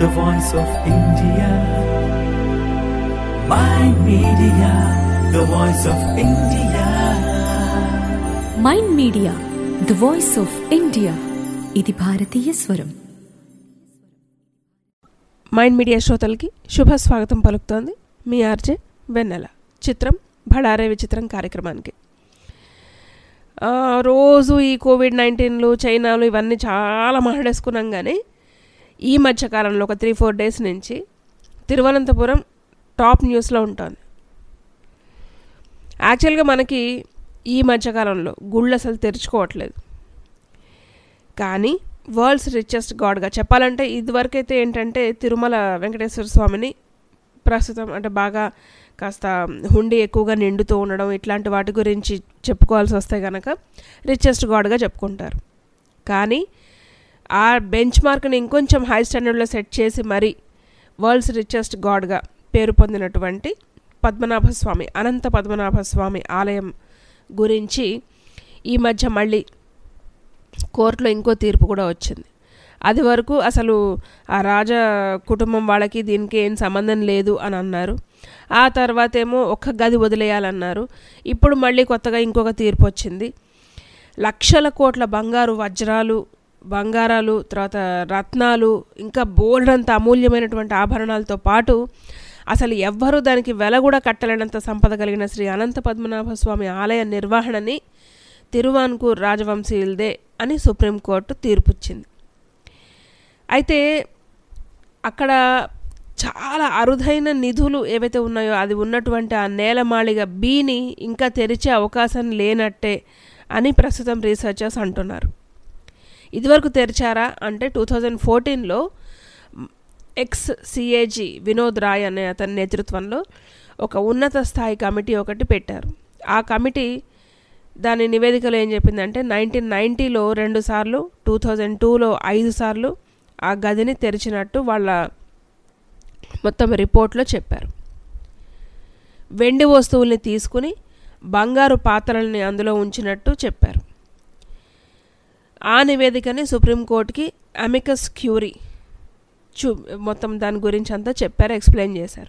the voice of India. My media, the voice of India. Mind Media the voice of India ఇది భారతీయ స్వరం mind media శ్రోతలకి శుభ స్వాగతం పలుకుతోంది మీ ఆర్జే వెన్నెల చిత్రం భడారే విచిత్రం కార్యక్రమానికి ఆ, రోజు ఈ కోవిడ్ నైన్టీన్లు చైనాలు ఇవన్నీ చాలా మాట్లాడేసుకున్నాం కానీ ఈ మధ్యకాలంలో ఒక త్రీ ఫోర్ డేస్ నుంచి తిరువనంతపురం టాప్ న్యూస్లో ఉంటుంది యాక్చువల్గా మనకి ఈ మధ్యకాలంలో గుళ్ళు అసలు తెరుచుకోవట్లేదు కానీ వరల్డ్స్ రిచెస్ట్ గాడ్గా చెప్పాలంటే ఇదివరకైతే ఏంటంటే తిరుమల వెంకటేశ్వర స్వామిని ప్రస్తుతం అంటే బాగా కాస్త హుండీ ఎక్కువగా నిండుతూ ఉండడం ఇట్లాంటి వాటి గురించి చెప్పుకోవాల్సి వస్తే కనుక రిచెస్ట్ గాడ్గా చెప్పుకుంటారు కానీ ఆ బెంచ్ మార్క్ని ఇంకొంచెం హై స్టాండర్డ్లో సెట్ చేసి మరీ వరల్డ్స్ రిచెస్ట్ గాడ్గా పేరు పొందినటువంటి పద్మనాభ స్వామి అనంత పద్మనాభ స్వామి ఆలయం గురించి ఈ మధ్య మళ్ళీ కోర్టులో ఇంకో తీర్పు కూడా వచ్చింది అది వరకు అసలు ఆ రాజ కుటుంబం వాళ్ళకి దీనికి ఏం సంబంధం లేదు అని అన్నారు ఆ తర్వాత ఏమో ఒక్క గది వదిలేయాలన్నారు ఇప్పుడు మళ్ళీ కొత్తగా ఇంకొక తీర్పు వచ్చింది లక్షల కోట్ల బంగారు వజ్రాలు బంగారాలు తర్వాత రత్నాలు ఇంకా బోల్డంత అమూల్యమైనటువంటి ఆభరణాలతో పాటు అసలు ఎవ్వరూ దానికి వెల కూడా కట్టలేనంత సంపద కలిగిన శ్రీ అనంత పద్మనాభ స్వామి ఆలయ నిర్వహణని తిరువాన్కూర్ రాజవంశీయులదే అని సుప్రీంకోర్టు తీర్పుచ్చింది అయితే అక్కడ చాలా అరుదైన నిధులు ఏవైతే ఉన్నాయో అది ఉన్నటువంటి ఆ నేలమాళిగ బీని ఇంకా తెరిచే అవకాశం లేనట్టే అని ప్రస్తుతం రీసెర్చర్స్ అంటున్నారు ఇదివరకు తెరిచారా అంటే టూ థౌజండ్ ఫోర్టీన్లో ఎక్స్ సిఏజీ వినోద్ రాయ్ అనే అతని నేతృత్వంలో ఒక ఉన్నత స్థాయి కమిటీ ఒకటి పెట్టారు ఆ కమిటీ దాని నివేదికలో ఏం చెప్పిందంటే నైన్టీన్ నైంటీలో రెండు సార్లు టూ థౌజండ్ టూలో ఐదు సార్లు ఆ గదిని తెరిచినట్టు వాళ్ళ మొత్తం రిపోర్ట్లో చెప్పారు వెండి వస్తువుల్ని తీసుకుని బంగారు పాత్రల్ని అందులో ఉంచినట్టు చెప్పారు ఆ నివేదికని సుప్రీంకోర్టుకి అమికస్ క్యూరీ చూ మొత్తం దాని గురించి అంతా చెప్పారు ఎక్స్ప్లెయిన్ చేశారు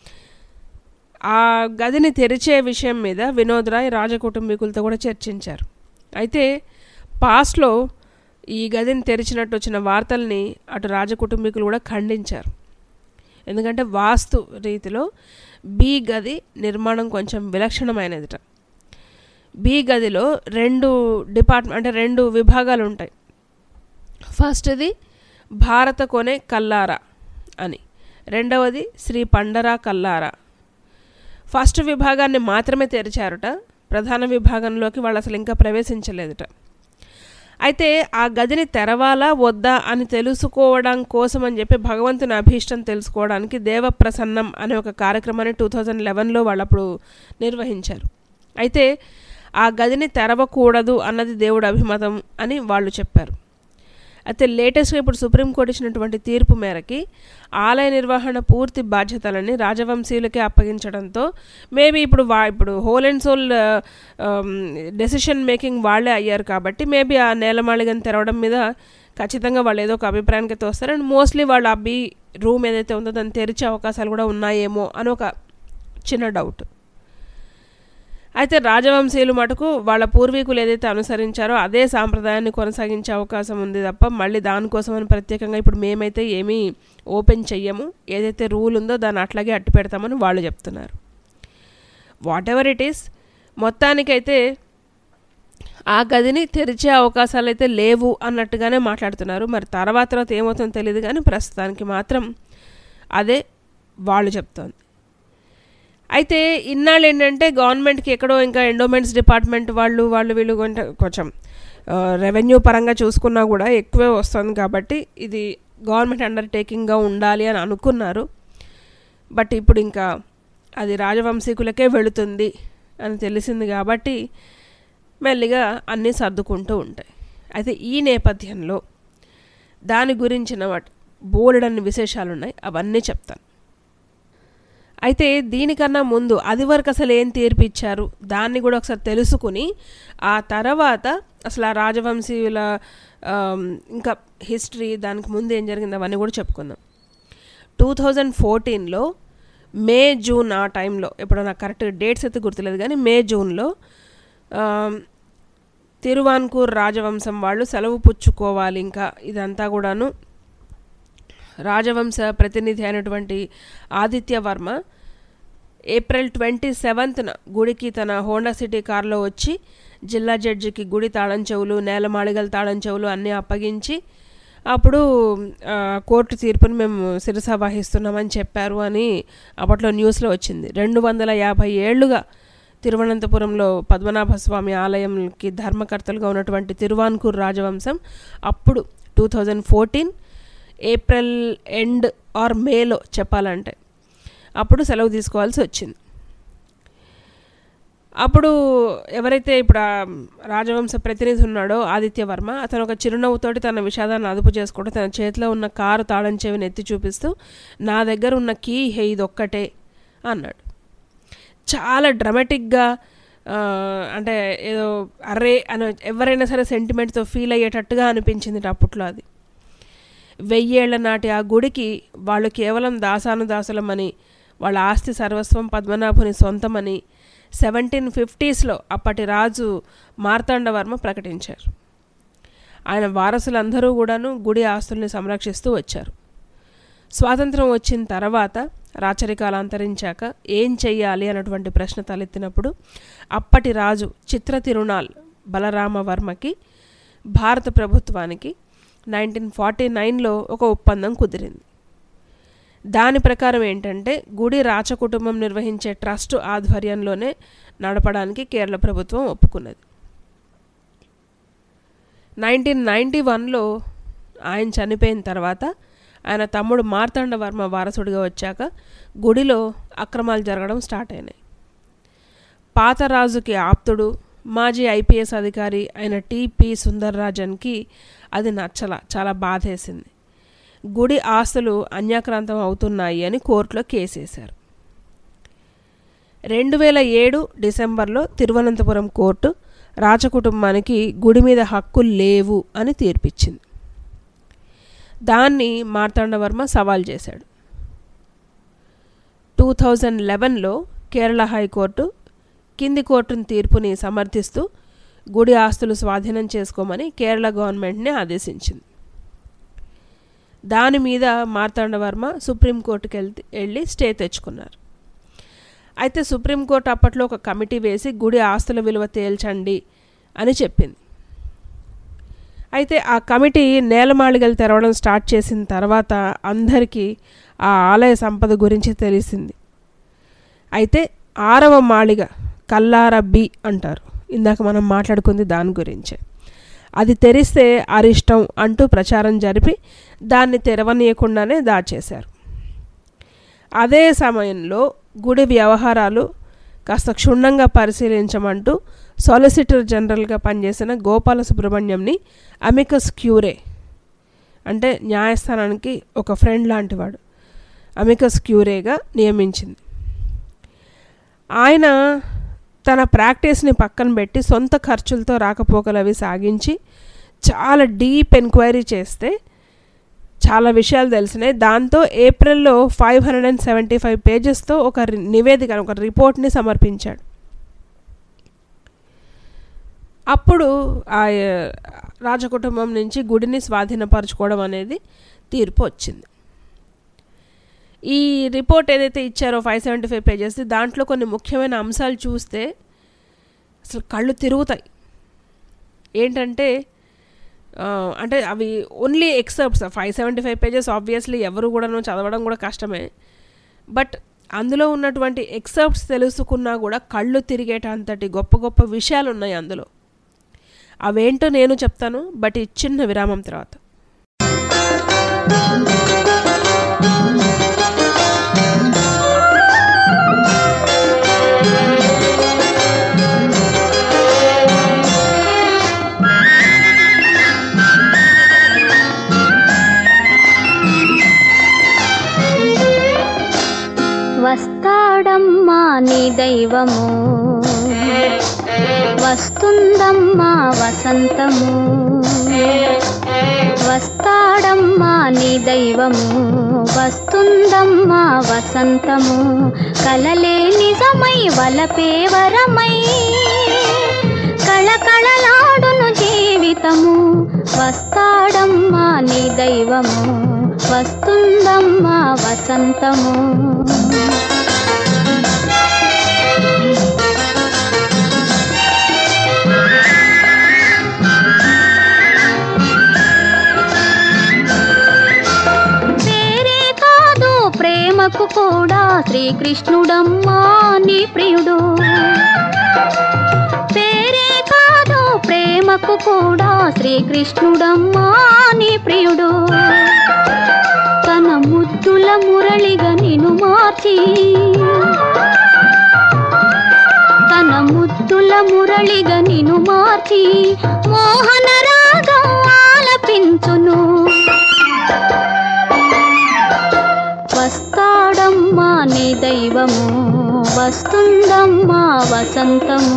ఆ గదిని తెరిచే విషయం మీద వినోద్ రాయ్ రాజకుటుంబీకులతో కూడా చర్చించారు అయితే పాస్ట్లో ఈ గదిని తెరిచినట్టు వచ్చిన వార్తల్ని అటు రాజకుటుంబీకులు కూడా ఖండించారు ఎందుకంటే వాస్తు రీతిలో బి గది నిర్మాణం కొంచెం విలక్షణమైనదిట బి గదిలో రెండు డిపార్ట్మెంట్ అంటే రెండు విభాగాలు ఉంటాయి ఫస్ట్ది భారత కొనే కల్లారా అని రెండవది శ్రీ పండరా కల్లారా ఫస్ట్ విభాగాన్ని మాత్రమే తెరిచారుట ప్రధాన విభాగంలోకి వాళ్ళు అసలు ఇంకా ప్రవేశించలేదుట అయితే ఆ గదిని తెరవాలా వద్దా అని తెలుసుకోవడం కోసం అని చెప్పి భగవంతుని అభీష్టం తెలుసుకోవడానికి దేవప్రసన్నం అనే ఒక కార్యక్రమాన్ని టూ థౌజండ్ లెవెన్లో వాళ్ళు అప్పుడు నిర్వహించారు అయితే ఆ గదిని తెరవకూడదు అన్నది దేవుడి అభిమతం అని వాళ్ళు చెప్పారు అయితే లేటెస్ట్గా ఇప్పుడు సుప్రీంకోర్టు ఇచ్చినటువంటి తీర్పు మేరకి ఆలయ నిర్వహణ పూర్తి బాధ్యతలని రాజవంశీయులకే అప్పగించడంతో మేబీ ఇప్పుడు వా ఇప్పుడు whole and sole decision making వాళ్ళే అయ్యారు కాబట్టి మేబీ ఆ నేలమాళిగని తెరవడం మీద ఖచ్చితంగా వాళ్ళు ఏదో ఒక అభిప్రాయానికి అయితే వస్తారు అండ్ మోస్ట్లీ వాళ్ళు ఆ బీ రూమ్ ఏదైతే ఉందో దాన్ని తెరిచే అవకాశాలు కూడా ఉన్నాయేమో అని ఒక చిన్న డౌట్ అయితే రాజవంశీయులు మటుకు వాళ్ళ పూర్వీకులు ఏదైతే అనుసరించారో అదే సాంప్రదాయాన్ని కొనసాగించే అవకాశం ఉంది తప్ప మళ్ళీ దానికోసమని ప్రత్యేకంగా ఇప్పుడు మేమైతే ఏమీ ఓపెన్ చెయ్యము ఏదైతే రూల్ ఉందో దాన్ని అట్లాగే అట్టు పెడతామని వాళ్ళు చెప్తున్నారు వాట్ ఎవర్ ఇట్ ఈస్ మొత్తానికైతే ఆ గదిని తెరిచే అవకాశాలు అయితే లేవు అన్నట్టుగానే మాట్లాడుతున్నారు మరి తర్వాత తర్వాత ఏమవుతుందో తెలియదు కానీ ప్రస్తుతానికి మాత్రం అదే వాళ్ళు చెప్తోంది అయితే ఇన్నాళ్ళు ఏంటంటే గవర్నమెంట్కి ఎక్కడో ఇంకా ఎండోమెంట్స్ డిపార్ట్మెంట్ వాళ్ళు వాళ్ళు వీళ్ళు కొంచెం కొంచెం రెవెన్యూ పరంగా చూసుకున్నా కూడా ఎక్కువే వస్తుంది కాబట్టి ఇది గవర్నమెంట్ అండర్టేకింగ్గా ఉండాలి అని అనుకున్నారు బట్ ఇప్పుడు ఇంకా అది రాజవంశీకులకే వెళుతుంది అని తెలిసింది కాబట్టి మెల్లిగా అన్నీ సర్దుకుంటూ ఉంటాయి అయితే ఈ నేపథ్యంలో దాని గురించిన వాటి బోలెడన్ని విశేషాలు ఉన్నాయి అవన్నీ చెప్తాను అయితే దీనికన్నా ముందు అది వరకు అసలు ఏం తీర్పు ఇచ్చారు దాన్ని కూడా ఒకసారి తెలుసుకుని ఆ తర్వాత అసలు ఆ రాజవంశీయుల ఆమ్, ఇంకా హిస్టరీ దానికి ముందు ఏం జరిగింది అవన్నీ కూడా చెప్పుకుందాం టూ థౌజండ్ ఫోర్టీన్లో మే జూన్ ఆ టైంలో ఎప్పుడో నాకు కరెక్ట్ డేట్స్ అయితే గుర్తులేదు కానీ మే జూన్లో ఆ, తిరువాన్కూర్ రాజవంశం వాళ్ళు సెలవు పుచ్చుకోవాలి ఇంకా ఇదంతా కూడాను రాజవంశ ప్రతినిధి అయినటువంటి ఆదిత్య వర్మ ఏప్రిల్ ట్వంటీ సెవెంత్న గుడికి తన హోండా సిటీ కారులో వచ్చి జిల్లా జడ్జికి గుడి తాళం చెవులు నేలమాళిగల తాళం చెవులు అన్నీ అప్పగించి అప్పుడు ఆ, కోర్టు తీర్పుని మేము శిరస వహిస్తున్నామని చెప్పారు అని అప్పట్లో న్యూస్లో వచ్చింది రెండు వందల యాభై ఏళ్లుగా తిరువనంతపురంలో పద్మనాభ స్వామి ఆలయంకి ధర్మకర్తలుగా ఉన్నటువంటి తిరువాన్కూర్ రాజవంశం అప్పుడు two thousand fourteen April end or మేలో చెప్పాలంటే అప్పుడు సెలవు తీసుకోవాల్సి వచ్చింది అప్పుడు ఎవరైతే ఇప్పుడు ఆ రాజవంశ ప్రతినిధి ఉన్నాడో ఆదిత్య వర్మ అతను ఒక చిరునవ్వుతోటి తన విషాదాన్ని అదుపు చేసుకుంటూ తన చేతిలో ఉన్న కారు తాళం చెవిని ఎత్తి చూపిస్తూ నా దగ్గర ఉన్న కీ హే ఇది ఒక్కటే అన్నాడు చాలా డ్రమాటిక్గా ఆ, అంటే ఏదో అర్రే అని ఎవరైనా సరే సెంటిమెంట్తో ఫీల్ అయ్యేటట్టుగా అనిపించింది అప్పట్లో అది వెయ్యేళ్ల నాటి ఆ గుడికి వాళ్ళు కేవలం దాసానుదాసులమని వాళ్ళ ఆస్తి సర్వస్వం పద్మనాభుని సొంతమని సెవెంటీన్ ఫిఫ్టీస్లో అప్పటి రాజు మార్తాండవర్మ ప్రకటించారు ఆయన వారసులందరూ కూడాను గుడి ఆస్తుల్ని సంరక్షిస్తూ వచ్చారు స్వాతంత్రం వచ్చిన తర్వాత రాచరికాలు అంతరించాక ఏం చెయ్యాలి అన్నటువంటి ప్రశ్న తలెత్తినప్పుడు అప్పటి రాజు చిత్ర తిరునాల్ బలరామవర్మకి భారత ప్రభుత్వానికి నైన్టీన్ ఫార్టీ నైన్లో ఒక ఒప్పందం కుదిరింది దాని ప్రకారం ఏంటంటే గుడి రాచకుటుంబం నిర్వహించే ట్రస్ట్ ఆధ్వర్యంలోనే నడపడానికి కేరళ ప్రభుత్వం ఒప్పుకున్నది నైన్టీన్ నైంటీ వన్లో ఆయన చనిపోయిన తర్వాత ఆయన తమ్ముడు మార్తాండవర్మ వారసుడిగా వచ్చాక గుడిలో అక్రమాలు జరగడం స్టార్ట్ అయినాయి పాత రాజుకి ఆప్తుడు మాజీ ఐపీఎస్ అధికారి అయిన టిపి సుందర్రాజన్కి అది నచ్చల చాలా బాధేసింది గుడి ఆస్తులు అన్యాక్రాంతం అవుతున్నాయి అని కోర్టులో కేసేశారు రెండు వేల ఏడు డిసెంబర్లో తిరువనంతపురం కోర్టు రాజకుటుంబానికి గుడి మీద హక్కులు లేవు అని తీర్పిచ్చింది దాన్ని మార్తాండవర్మ సవాల్ చేశాడు టూ థౌజండ్ లెవెన్లో కేరళ హైకోర్టు కింది కోర్టును తీర్పుని సమర్థిస్తూ గుడి ఆస్తులు స్వాధీనం చేసుకోమని కేరళ గవర్నమెంట్ని ఆదేశించింది దాని మీద మార్తాండవర్మ సుప్రీంకోర్టుకి వెళ్తే వెళ్ళి స్టే తెచ్చుకున్నారు అయితే సుప్రీంకోర్టు అప్పట్లో ఒక కమిటీ వేసి గుడి ఆస్తుల విలువ తేల్చండి అని చెప్పింది అయితే ఆ కమిటీ నేలమాళిగలు తెరవడం స్టార్ట్ చేసిన తర్వాత అందరికీ ఆ ఆలయ సంపద గురించి తెలిసింది అయితే ఆరవ మాళిగ కల్లార బి అంటారు ఇందాక మనం మాట్లాడుకుంది దాని గురించే అది తెరిస్తే అరిష్టం అంటూ ప్రచారం జరిపి దాన్ని తెరవనీయకుండానే దాచేశారు అదే సమయంలో గుడి వ్యవహారాలు కాస్త క్షుణ్ణంగా పరిశీలించమంటూ సాలిసిటర్ జనరల్గా పనిచేసిన గోపాల సుబ్రహ్మణ్యంని అమికస్ క్యూరే అంటే న్యాయస్థానానికి ఒక ఫ్రెండ్ లాంటివాడు అమికస్ క్యూరేగా నియమించింది ఆయన తన ప్రాక్టీస్ని పక్కన పెట్టి సొంత ఖర్చులతో రాకపోకలు అవి సాగించి చాలా డీప్ ఎంక్వైరీ చేస్తే చాలా విషయాలు తెలిసినాయి దాంతో ఏప్రిల్లో five hundred and seventy five పేజెస్తో ఒక రి- నివేదిక ఒక రిపోర్ట్ని సమర్పించాడు అప్పుడు ఆ ఆ, రాజకుటుంబం నుంచి గుడిని స్వాధీనపరచుకోవడం అనేది తీర్పు వచ్చింది ఈ రిపోర్ట్ ఏదైతే ఇచ్చారో ఫైవ్ సెవెంటీ ఫైవ్ పేజెస్ దాంట్లో కొన్ని ముఖ్యమైన అంశాలు చూస్తే అసలు కళ్ళు తిరుగుతాయి ఏంటంటే ఆ, అంటే అవి only excerpts five seventy five pages obviously ఎవరు కూడాను చదవడం కూడా కష్టమే బట్ అందులో ఉన్నటువంటి ఎక్సెప్ట్స్ తెలుసుకున్నా కూడా కళ్ళు తిరిగేటంతటి గొప్ప గొప్ప విషయాలు ఉన్నాయి అందులో అవేంటో నేను చెప్తాను బట్ ఈ చిన్న విరామం తర్వాత వస్తాడు వస్తాడమ్మా నీ దైవము వస్తుందమ్మా వసంతము వస్తాడమ్మా నీ దైవము వస్తుందమ్మా వసంతము కలలే నిజమై వలపే వరమై కళకళలాడును జీవితము వస్తాడమ్మా నీ దైవము వస్తుందమ్మా వసంతము పేరే కాదు ప్రేమకు కూడా శ్రీకృష్ణుడమ్మా నీ ప్రియుడు పేరే కాదు ప్రేమకు కూడా శ్రీకృష్ణుడమ్మా నీ ప్రియుడు తన ముద్దుల మురళిగా నిన్ను మార్చి తన ముద్దుల మురళిగా నిన్ను మార్చి మోహన రాగం ఆలపించును వస్తాడమ్మా నీ దైవము వస్తుందమ్మా వసంతము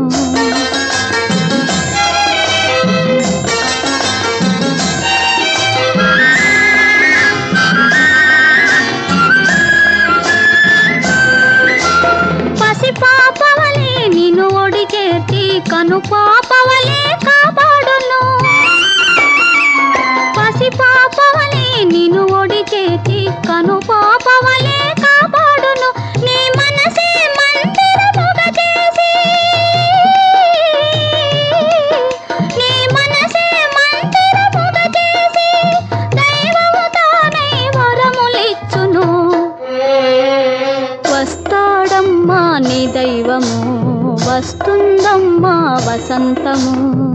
పసి పాపవలే నిన్ను ఒడిచేతి కను పాపవలే కాపాడును పసి పాపవలే నిన్ను ఒడిచేతి కను పాపవలే కాపాడును నీ మనసే మందిరముగ చేసి నీ మనసే మందిరముగ చేసి దైవము తానై వరములిచ్చును వస్తాడమ్మా నీ దైవము వస్తుందమ్మా వసంతము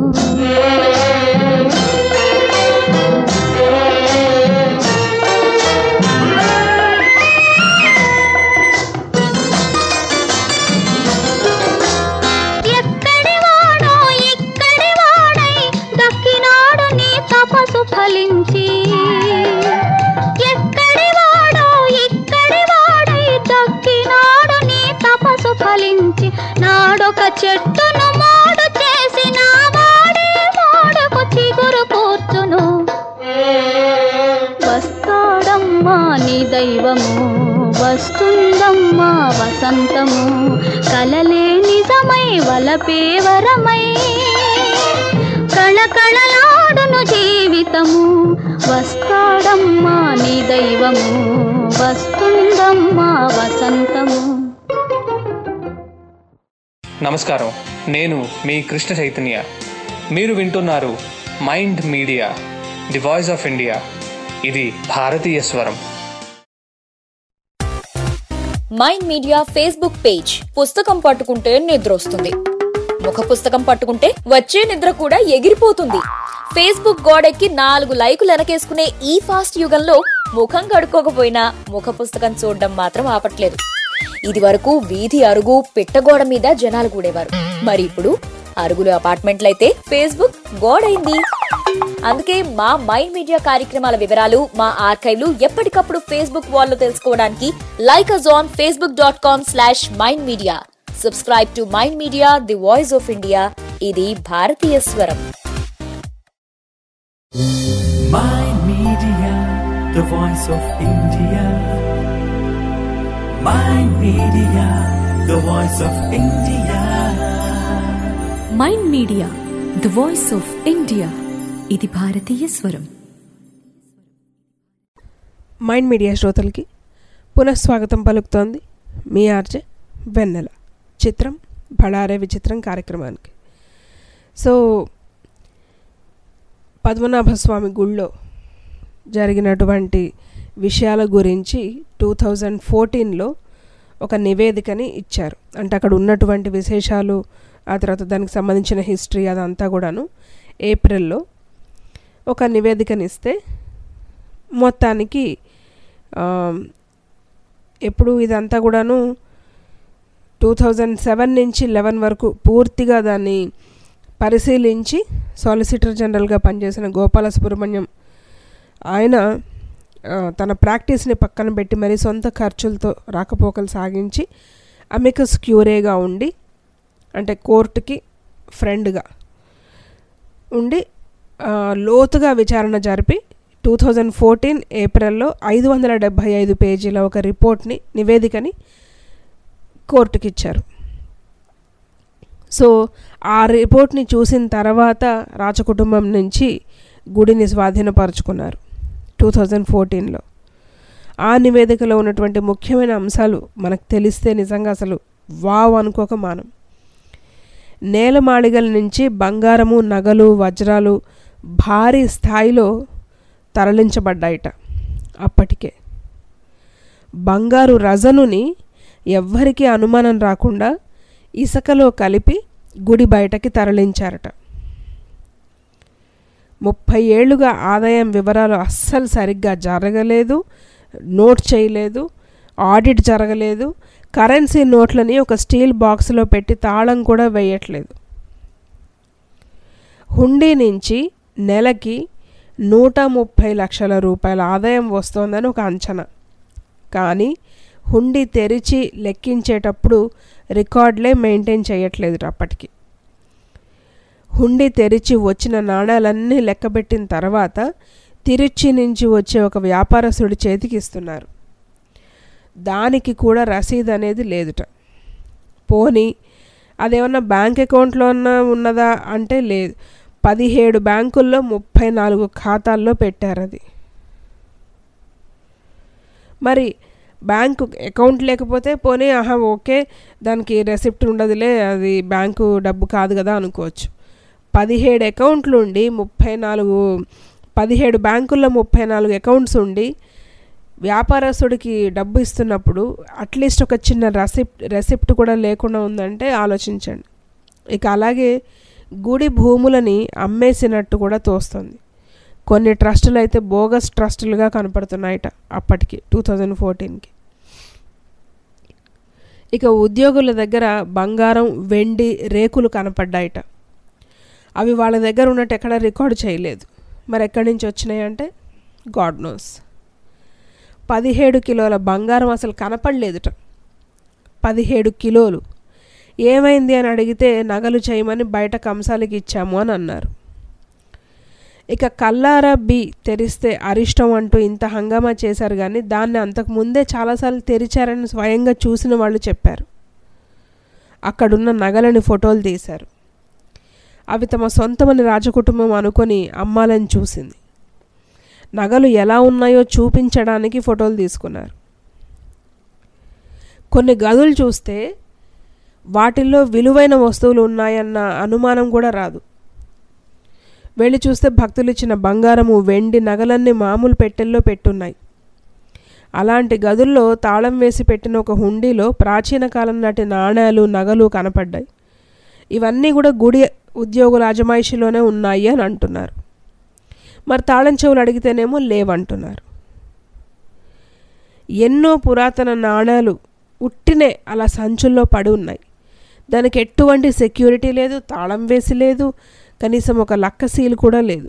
ఎక్కడి వాడో ఇక్కడి వాడై దక్కినాడు నీ తపసు ఫలించి ఎక్కడి వాడో ఇక్కడి వాడై దక్కినాడు నీ తపసు ఫలించి నాడొక చెట్టును మోడు చేసిన వాడే మోడకు చిగురు కూర్చును వస్తాడమ్మా నీ దైవము వస్తుందమ్మా వసంతము కలలే నిజమై వలపే వరమై కళకళలాడును జీవితము వస్తాడమ్మా నీ దైవము వస్తుందమ్మా వసంతము నమస్కారం నేను మీ కృష్ణ చైతన్య మీరు వింటున్నారు Mind Media the voice of India ఇది భారతీయ స్వరం మైండ్ మీడియా ఫేస్బుక్ పేజ్ పుస్తకం పట్టుకుంటే నిద్ర వస్తుంది ముఖ పుస్తకం పట్టుకుంటే వచ్చే నిద్ర కూడా ఎగిరిపోతుంది ఫేస్బుక్ గోడెక్కి నాలుగు లైకులు వెనకేసుకునే ఈ ఫాస్ట్ యుగంలో ముఖం కడుక్కోకపోయినా ముఖ పుస్తకం చూడడం మాత్రం ఆపట్లేదు ఇది వరకు వీధి అరుగు పిట్టగోడ మీద జనాలు కూడేవారు మరి ఇప్పుడు అరుగులు అపార్ట్మెంట్లయితే ఫేస్బుక్ గోడైంది అందుకే మా మైండ్ మీడియా కార్యక్రమాల వివరాలు మా ఆర్కైవ్లు ఎప్పటికప్పుడు ఫేస్బుక్ వాల్లో తెలుసుకోవడానికి like us on Facebook dot com slash Mind Media subscribe to Mind Media the voice of India ఇది భారతీయ స్వరం Mind Media, the voice of India. Mind Media, the voice of India. Mind Media the voice of India ఇది భారతీయ స్వరం mind media శ్రోతలకి పునఃస్వాగతం పలుకుతోంది మీ RJ వెన్నెల చిత్రం బళారే విచిత్రం కార్యక్రమానికి సో పద్మనాభస్వామి గుళ్ళో జరిగినటువంటి విషయాల గురించి టూ థౌజండ్ ఫోర్టీన్లో ఒక నివేదికని ఇచ్చారు అంటే అక్కడ ఉన్నటువంటి విశేషాలు ఆ తర్వాత దానికి సంబంధించిన హిస్టరీ అదంతా కూడాను ఏప్రిల్లో ఒక నివేదికని ఇస్తే మొత్తానికి ఆ, ఎప్పుడు ఇదంతా కూడాను టూ థౌజండ్ సెవెన్ నుంచి లెవెన్ వరకు పూర్తిగా దాన్ని పరిశీలించి సాలిసిటర్ జనరల్గా పనిచేసిన గోపాల సుబ్రహ్మణ్యం ఆయన ఆ, తన ప్రాక్టీస్ని పక్కన పెట్టి మరి సొంత ఖర్చులతో రాకపోకలు సాగించి అమికస్ క్యూరేగా ఉండి అంటే కోర్టుకి ఫ్రెండ్గా ఉండి ఆ, లోతుగా విచారణ జరిపి టూ థౌజండ్ ఫోర్టీన్ ఏప్రిల్లో ఐదు వందల డెబ్భై ఐదు పేజీల ఒక రిపోర్ట్ని నివేదికని కోర్టుకి ఇచ్చారు సో ఆ రిపోర్ట్ని చూసిన తర్వాత రాజకుటుంబం నుంచి గుడిని స్వాధీనపరుచుకున్నారు టూ థౌజండ్ ఫోర్టీన్లో ఆ నివేదికలో ఉన్నటువంటి ముఖ్యమైన అంశాలు మనకు తెలిస్తే నిజంగా అసలు వావ్ అనుకోక మానం నేలమాళిగల నుంచి బంగారము నగలు వజ్రాలు భారీ స్థాయిలో తరలించబడ్డాయిట అప్పటికే బంగారు రజనుని ఎవ్వరికీ అనుమానం రాకుండా ఇసుకలో కలిపి గుడి బయటకి తరలించారట ముప్పై ఏళ్లుగా ఆదాయం వివరాలు అస్సలు సరిగ్గా జరగలేదు నోట్ చేయలేదు ఆడిట్ జరగలేదు కరెన్సీ నోట్లని ఒక స్టీల్ బాక్స్లో పెట్టి తాళం కూడా వేయట్లేదు హుండీ నుంచి నెలకి నూట ముప్పై లక్షల రూపాయల ఆదాయం వస్తోందని ఒక అంచనా కానీ హుండీ తెరిచి లెక్కించేటప్పుడు రికార్డులే మెయింటైన్ చేయట్లేదు అప్పటికి హుండీ తెరిచి వచ్చిన నాణాలన్నీ లెక్కబెట్టిన తర్వాత తిరుచి నుంచి వచ్చే ఒక వ్యాపారస్తుడి చేతికి ఇస్తున్నారు దానికి కూడా రసీదు అనేది లేదుట పోనీ అదేమన్నా బ్యాంక్ అకౌంట్లో ఉన్నదా అంటే లేదు పదిహేడు బ్యాంకుల్లో ముప్పై నాలుగు ఖాతాల్లో పెట్టారు అది మరి బ్యాంకు అకౌంట్ లేకపోతే పోనీ ఆహా ఓకే దానికి రెసిప్ట్ ఉండదులే అది బ్యాంకు డబ్బు కాదు కదా అనుకోవచ్చు పదిహేడు అకౌంట్లు ఉండి ముప్పై నాలుగు పదిహేడు బ్యాంకుల్లో ముప్పై నాలుగు అకౌంట్స్ ఉండి వ్యాపారస్తుడికి డబ్బు ఇస్తున్నప్పుడు అట్లీస్ట్ ఒక చిన్న రెసిప్ట్ రెసిప్ట్ కూడా లేకుండా ఉందంటే ఆలోచించండి ఇక అలాగే గుడి భూములని అమ్మేసినట్టు కూడా తోస్తుంది కొన్ని ట్రస్టులు అయితే బోగస్ ట్రస్టులుగా కనపడుతున్నాయట అప్పటికి టూ థౌజండ్ ఫోర్టీన్కి ఇక ఉద్యోగుల దగ్గర బంగారం వెండి రేకులు కనపడ్డాయట అవి వాళ్ళ దగ్గర ఉన్నట్టు ఎక్కడ రికార్డు చేయలేదు మరి ఎక్కడి నుంచి వచ్చినాయంటే గాడ్ నోస్ పదిహేడు కిలోల బంగారం అసలు కనపడలేదుట పదిహేడు కిలోలు ఏమైంది అని అడిగితే నగలు చేయమని బయట కంసాలకి ఇచ్చాము అని అన్నారు ఇక కల్లారా బి తెరిస్తే అరిష్టం అంటూ ఇంత హంగామా చేశారు కానీ దాన్ని అంతకు ముందే చాలాసార్లు తెరిచారని స్వయంగా చూసిన వాళ్ళు చెప్పారు అక్కడున్న నగలని ఫోటోలు తీశారు అవి తమ సొంతమని రాజకుటుంబం అనుకొని అమ్మాలని చూసింది నగలు ఎలా ఉన్నాయో చూపించడానికి ఫోటోలు తీసుకున్నారు కొన్ని గదులు చూస్తే వాటిల్లో విలువైన వస్తువులు ఉన్నాయన్న అనుమానం కూడా రాదు వెళ్ళి చూస్తే భక్తులు ఇచ్చిన బంగారము వెండి నగలన్నీ మామూలు పెట్టెల్లో పెట్టున్నాయి అలాంటి గదుల్లో తాళం వేసి పెట్టిన ఒక హుండీలో ప్రాచీన కాలం నాటి నాణేలు నగలు కనపడ్డాయి ఇవన్నీ కూడా గుడి ఉద్యోగుల అజమాయిషిలోనే ఉన్నాయి అని అంటున్నారు మరి తాళం చెవులు అడిగితేనేమో లేవంటున్నారు ఎన్నో పురాతన నాణేలు ఉట్టినే అలా సంచుల్లో పడి ఉన్నాయి దానికి ఎటువంటి సెక్యూరిటీ లేదు తాళం వేసి లేదు కనీసం ఒక లక్క సీల్ కూడా లేదు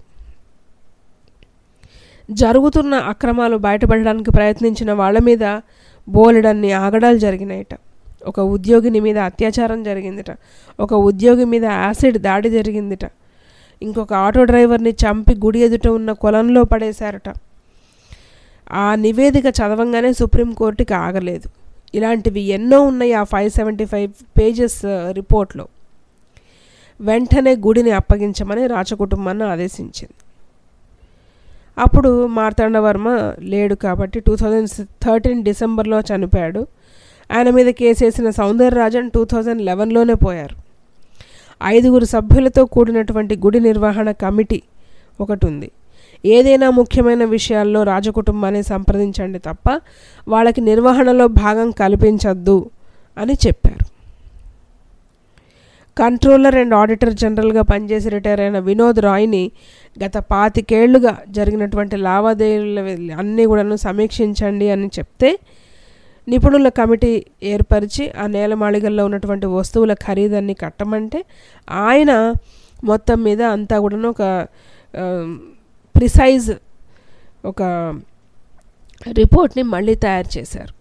జరుగుతున్న అక్రమాలు బయటపడడానికి ప్రయత్నించిన వాళ్ళ మీద బోలెడన్ని ఆగడాలు జరిగినాయట ఒక ఉద్యోగిని మీద అత్యాచారం జరిగిందిట ఒక ఉద్యోగి మీద యాసిడ్ దాడి జరిగిందిట ఇంకొక ఆటో డ్రైవర్ని చంపి గుడి ఎదుట ఉన్న కొలంలో పడేశారట ఆ నివేదిక చదవంగానే సుప్రీంకోర్టుకి ఆగలేదు ఇలాంటివి ఎన్నో ఉన్నాయి ఆ ఫైవ్ సెవెంటీ ఫైవ్ పేజెస్ రిపోర్ట్లో వెంటనే గుడిని అప్పగించమని రాచకుటుంబాన్ని ఆదేశించింది అప్పుడు మార్తాండవర్మ లేడు కాబట్టి టూ థౌజండ్ థర్టీన్ డిసెంబర్లో చనిపోయాడు ఆయన మీద కేసేసిన సౌందర్యరాజన్ టూ థౌజండ్ లెవెన్లోనే పోయారు ఐదుగురు సభ్యులతో కూడినటువంటి గుడి నిర్వహణ కమిటీ ఒకటి ఉంది ఏదైనా ముఖ్యమైన విషయాల్లో రాజకుటుంబాన్ని సంప్రదించండి తప్ప వాళ్ళకి నిర్వహణలో భాగం కల్పించద్దు అని చెప్పారు కంట్రోలర్ అండ్ ఆడిటర్ జనరల్గా పనిచేసి రిటైర్ అయిన వినోద్ రాయ్ని గత పాతికేళ్లుగా జరిగినటువంటి లావాదేవీల అన్నీ కూడాను సమీక్షించండి అని చెప్తే నిపుణుల కమిటీ ఏర్పరిచి ఆ నేలమాళిగల్లో ఉన్నటువంటి వస్తువుల ఖరీదాన్ని కట్టమంటే ఆయన మొత్తం మీద అంతా కూడాను ఒక ప్రిసైజ్ ఒక రిపోర్ట్ని మళ్ళీ తయారు చేశారు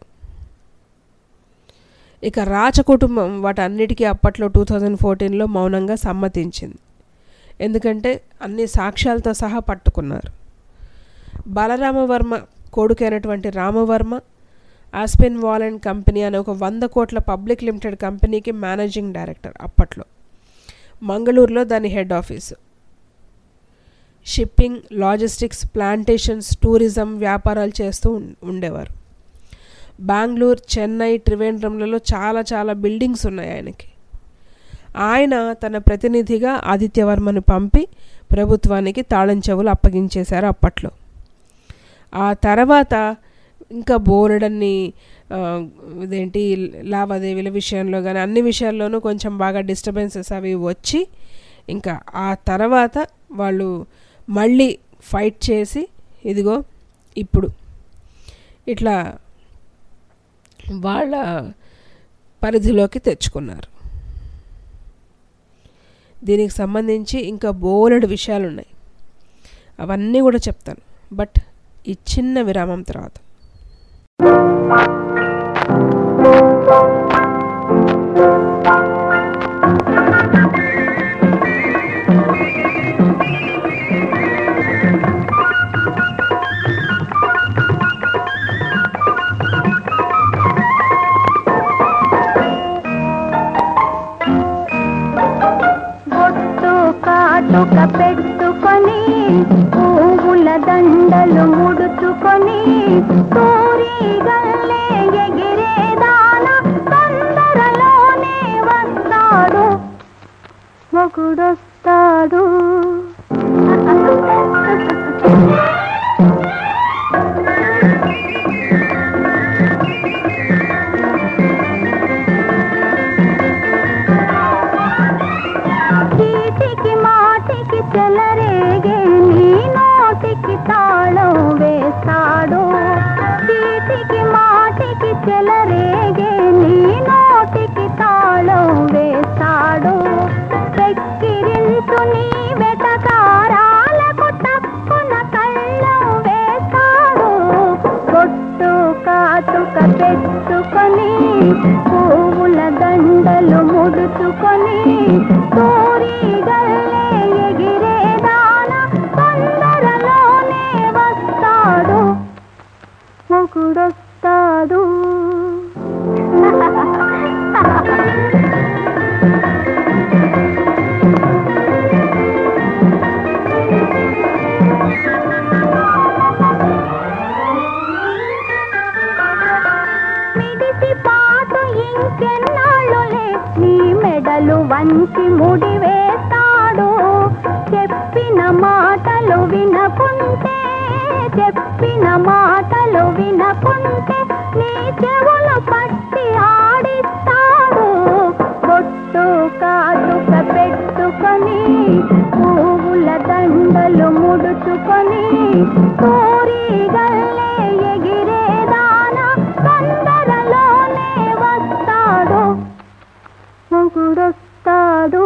ఇక రాచ కుటుంబం వాటన్నిటికీ అప్పట్లో టూ థౌజండ్ ఫోర్టీన్లో మౌనంగా సమ్మతించింది ఎందుకంటే అన్ని సాక్ష్యాలతో సహా పట్టుకున్నారు బలరామవర్మ కొడుకైనటువంటి Ramavarma Aspinwall and company అనే ఒక వంద కోట్ల పబ్లిక్ లిమిటెడ్ కంపెనీకి మేనేజింగ్ డైరెక్టర్ అప్పట్లో మంగళూరులో దాని head office shipping logistics plantations tourism వ్యాపారాలు చేస్తూ ఉం- ఉండేవారు బెంగళూరు చెన్నై త్రివేంద్రంలలో చాలా చాలా బిల్డింగ్స్ ఉన్నాయి ఆయనకి ఆయన తన ప్రతినిధిగా ఆదిత్యవర్మను పంపి ప్రభుత్వానికి తాళం చెవులు అప్పగించేశారు అప్పట్లో ఆ తర్వాత ఇంకా బోలెడన్ని ఆ, ఇదేంటి లావాదేవీల విషయంలో కానీ అన్ని విషయాల్లోనూ కొంచెం బాగా డిస్టర్బెన్సెస్ అవి వచ్చి ఇంకా ఆ తర్వాత వాళ్ళు మళ్ళీ ఫైట్ చేసి ఇదిగో ఇప్పుడు ఇట్లా వాళ్ళ పరిధిలోకి తెచ్చుకున్నారు దీనికి సంబంధించి ఇంకా బోలెడు విషయాలు ఉన్నాయి అవన్నీ కూడా చెప్తాను బట్ ఈ చిన్న విరామం తర్వాత బొట్టు కాటుక పెట్టుకొని పువ్వుల దండలు ముడుచుకొని తూరిగల్లే ఎగిరేదాన తొందరలోనే వస్తాడు మొగుడొస్తాడు చీటికి మాటికి చెలరేగే నీ నోటికి తాళం వేస్తాడు చీటికి మాటికి చెలరేగే నీ నోటికి తాళం వేస్తాడు వెక్కిరించు నీ వెటకారాలకు తప్పున కళ్ళం వేస్తాడు బొట్టు కాటుక పెట్టుకొని పువ్వుల దండలు ముడుచుకొని తోరిగల్లే ఎగిరేదాన తొందరలోనే వస్తాడు మొగుడొస్తాడు మిడిసి పాటు ఇంకెన్నాళ్ళులే నీ మెడలు వంచి ముడి వేస్తాడు చెప్పిన మాటలు వినకుంటే చెప్పిన మాటలు వినకుంటే నీ చెవులు పట్టి ఆడిస్తాడు బొట్టు కాటుక పెట్టుకొని పువ్వుల దండలు ముడుచుకొని కోరిగల్లే ఎగిరేదాన తొందరలోనే వస్తాడు మొగుడొస్తాడు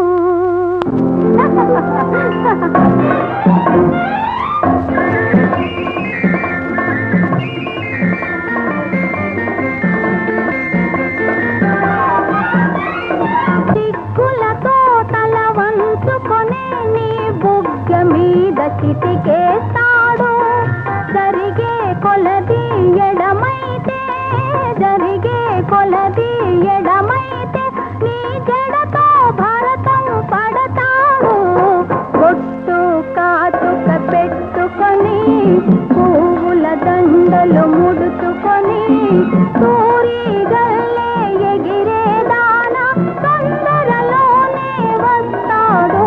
సిగ్గులతో తల వంచుకొని నీ బుగ్గ మీద చిటికేస్తాడు జరిగే కొలది ఎడమైతే జరిగే కొలది ఎడమైతే నీ జడతో భరతం పడతాడు బొట్టు కాటుక పెట్టుకొని పువ్వుల దండలు ముడుచుకొని తూరిగల్లే ఎగిరేదాన తొందరలోనే వస్తాడు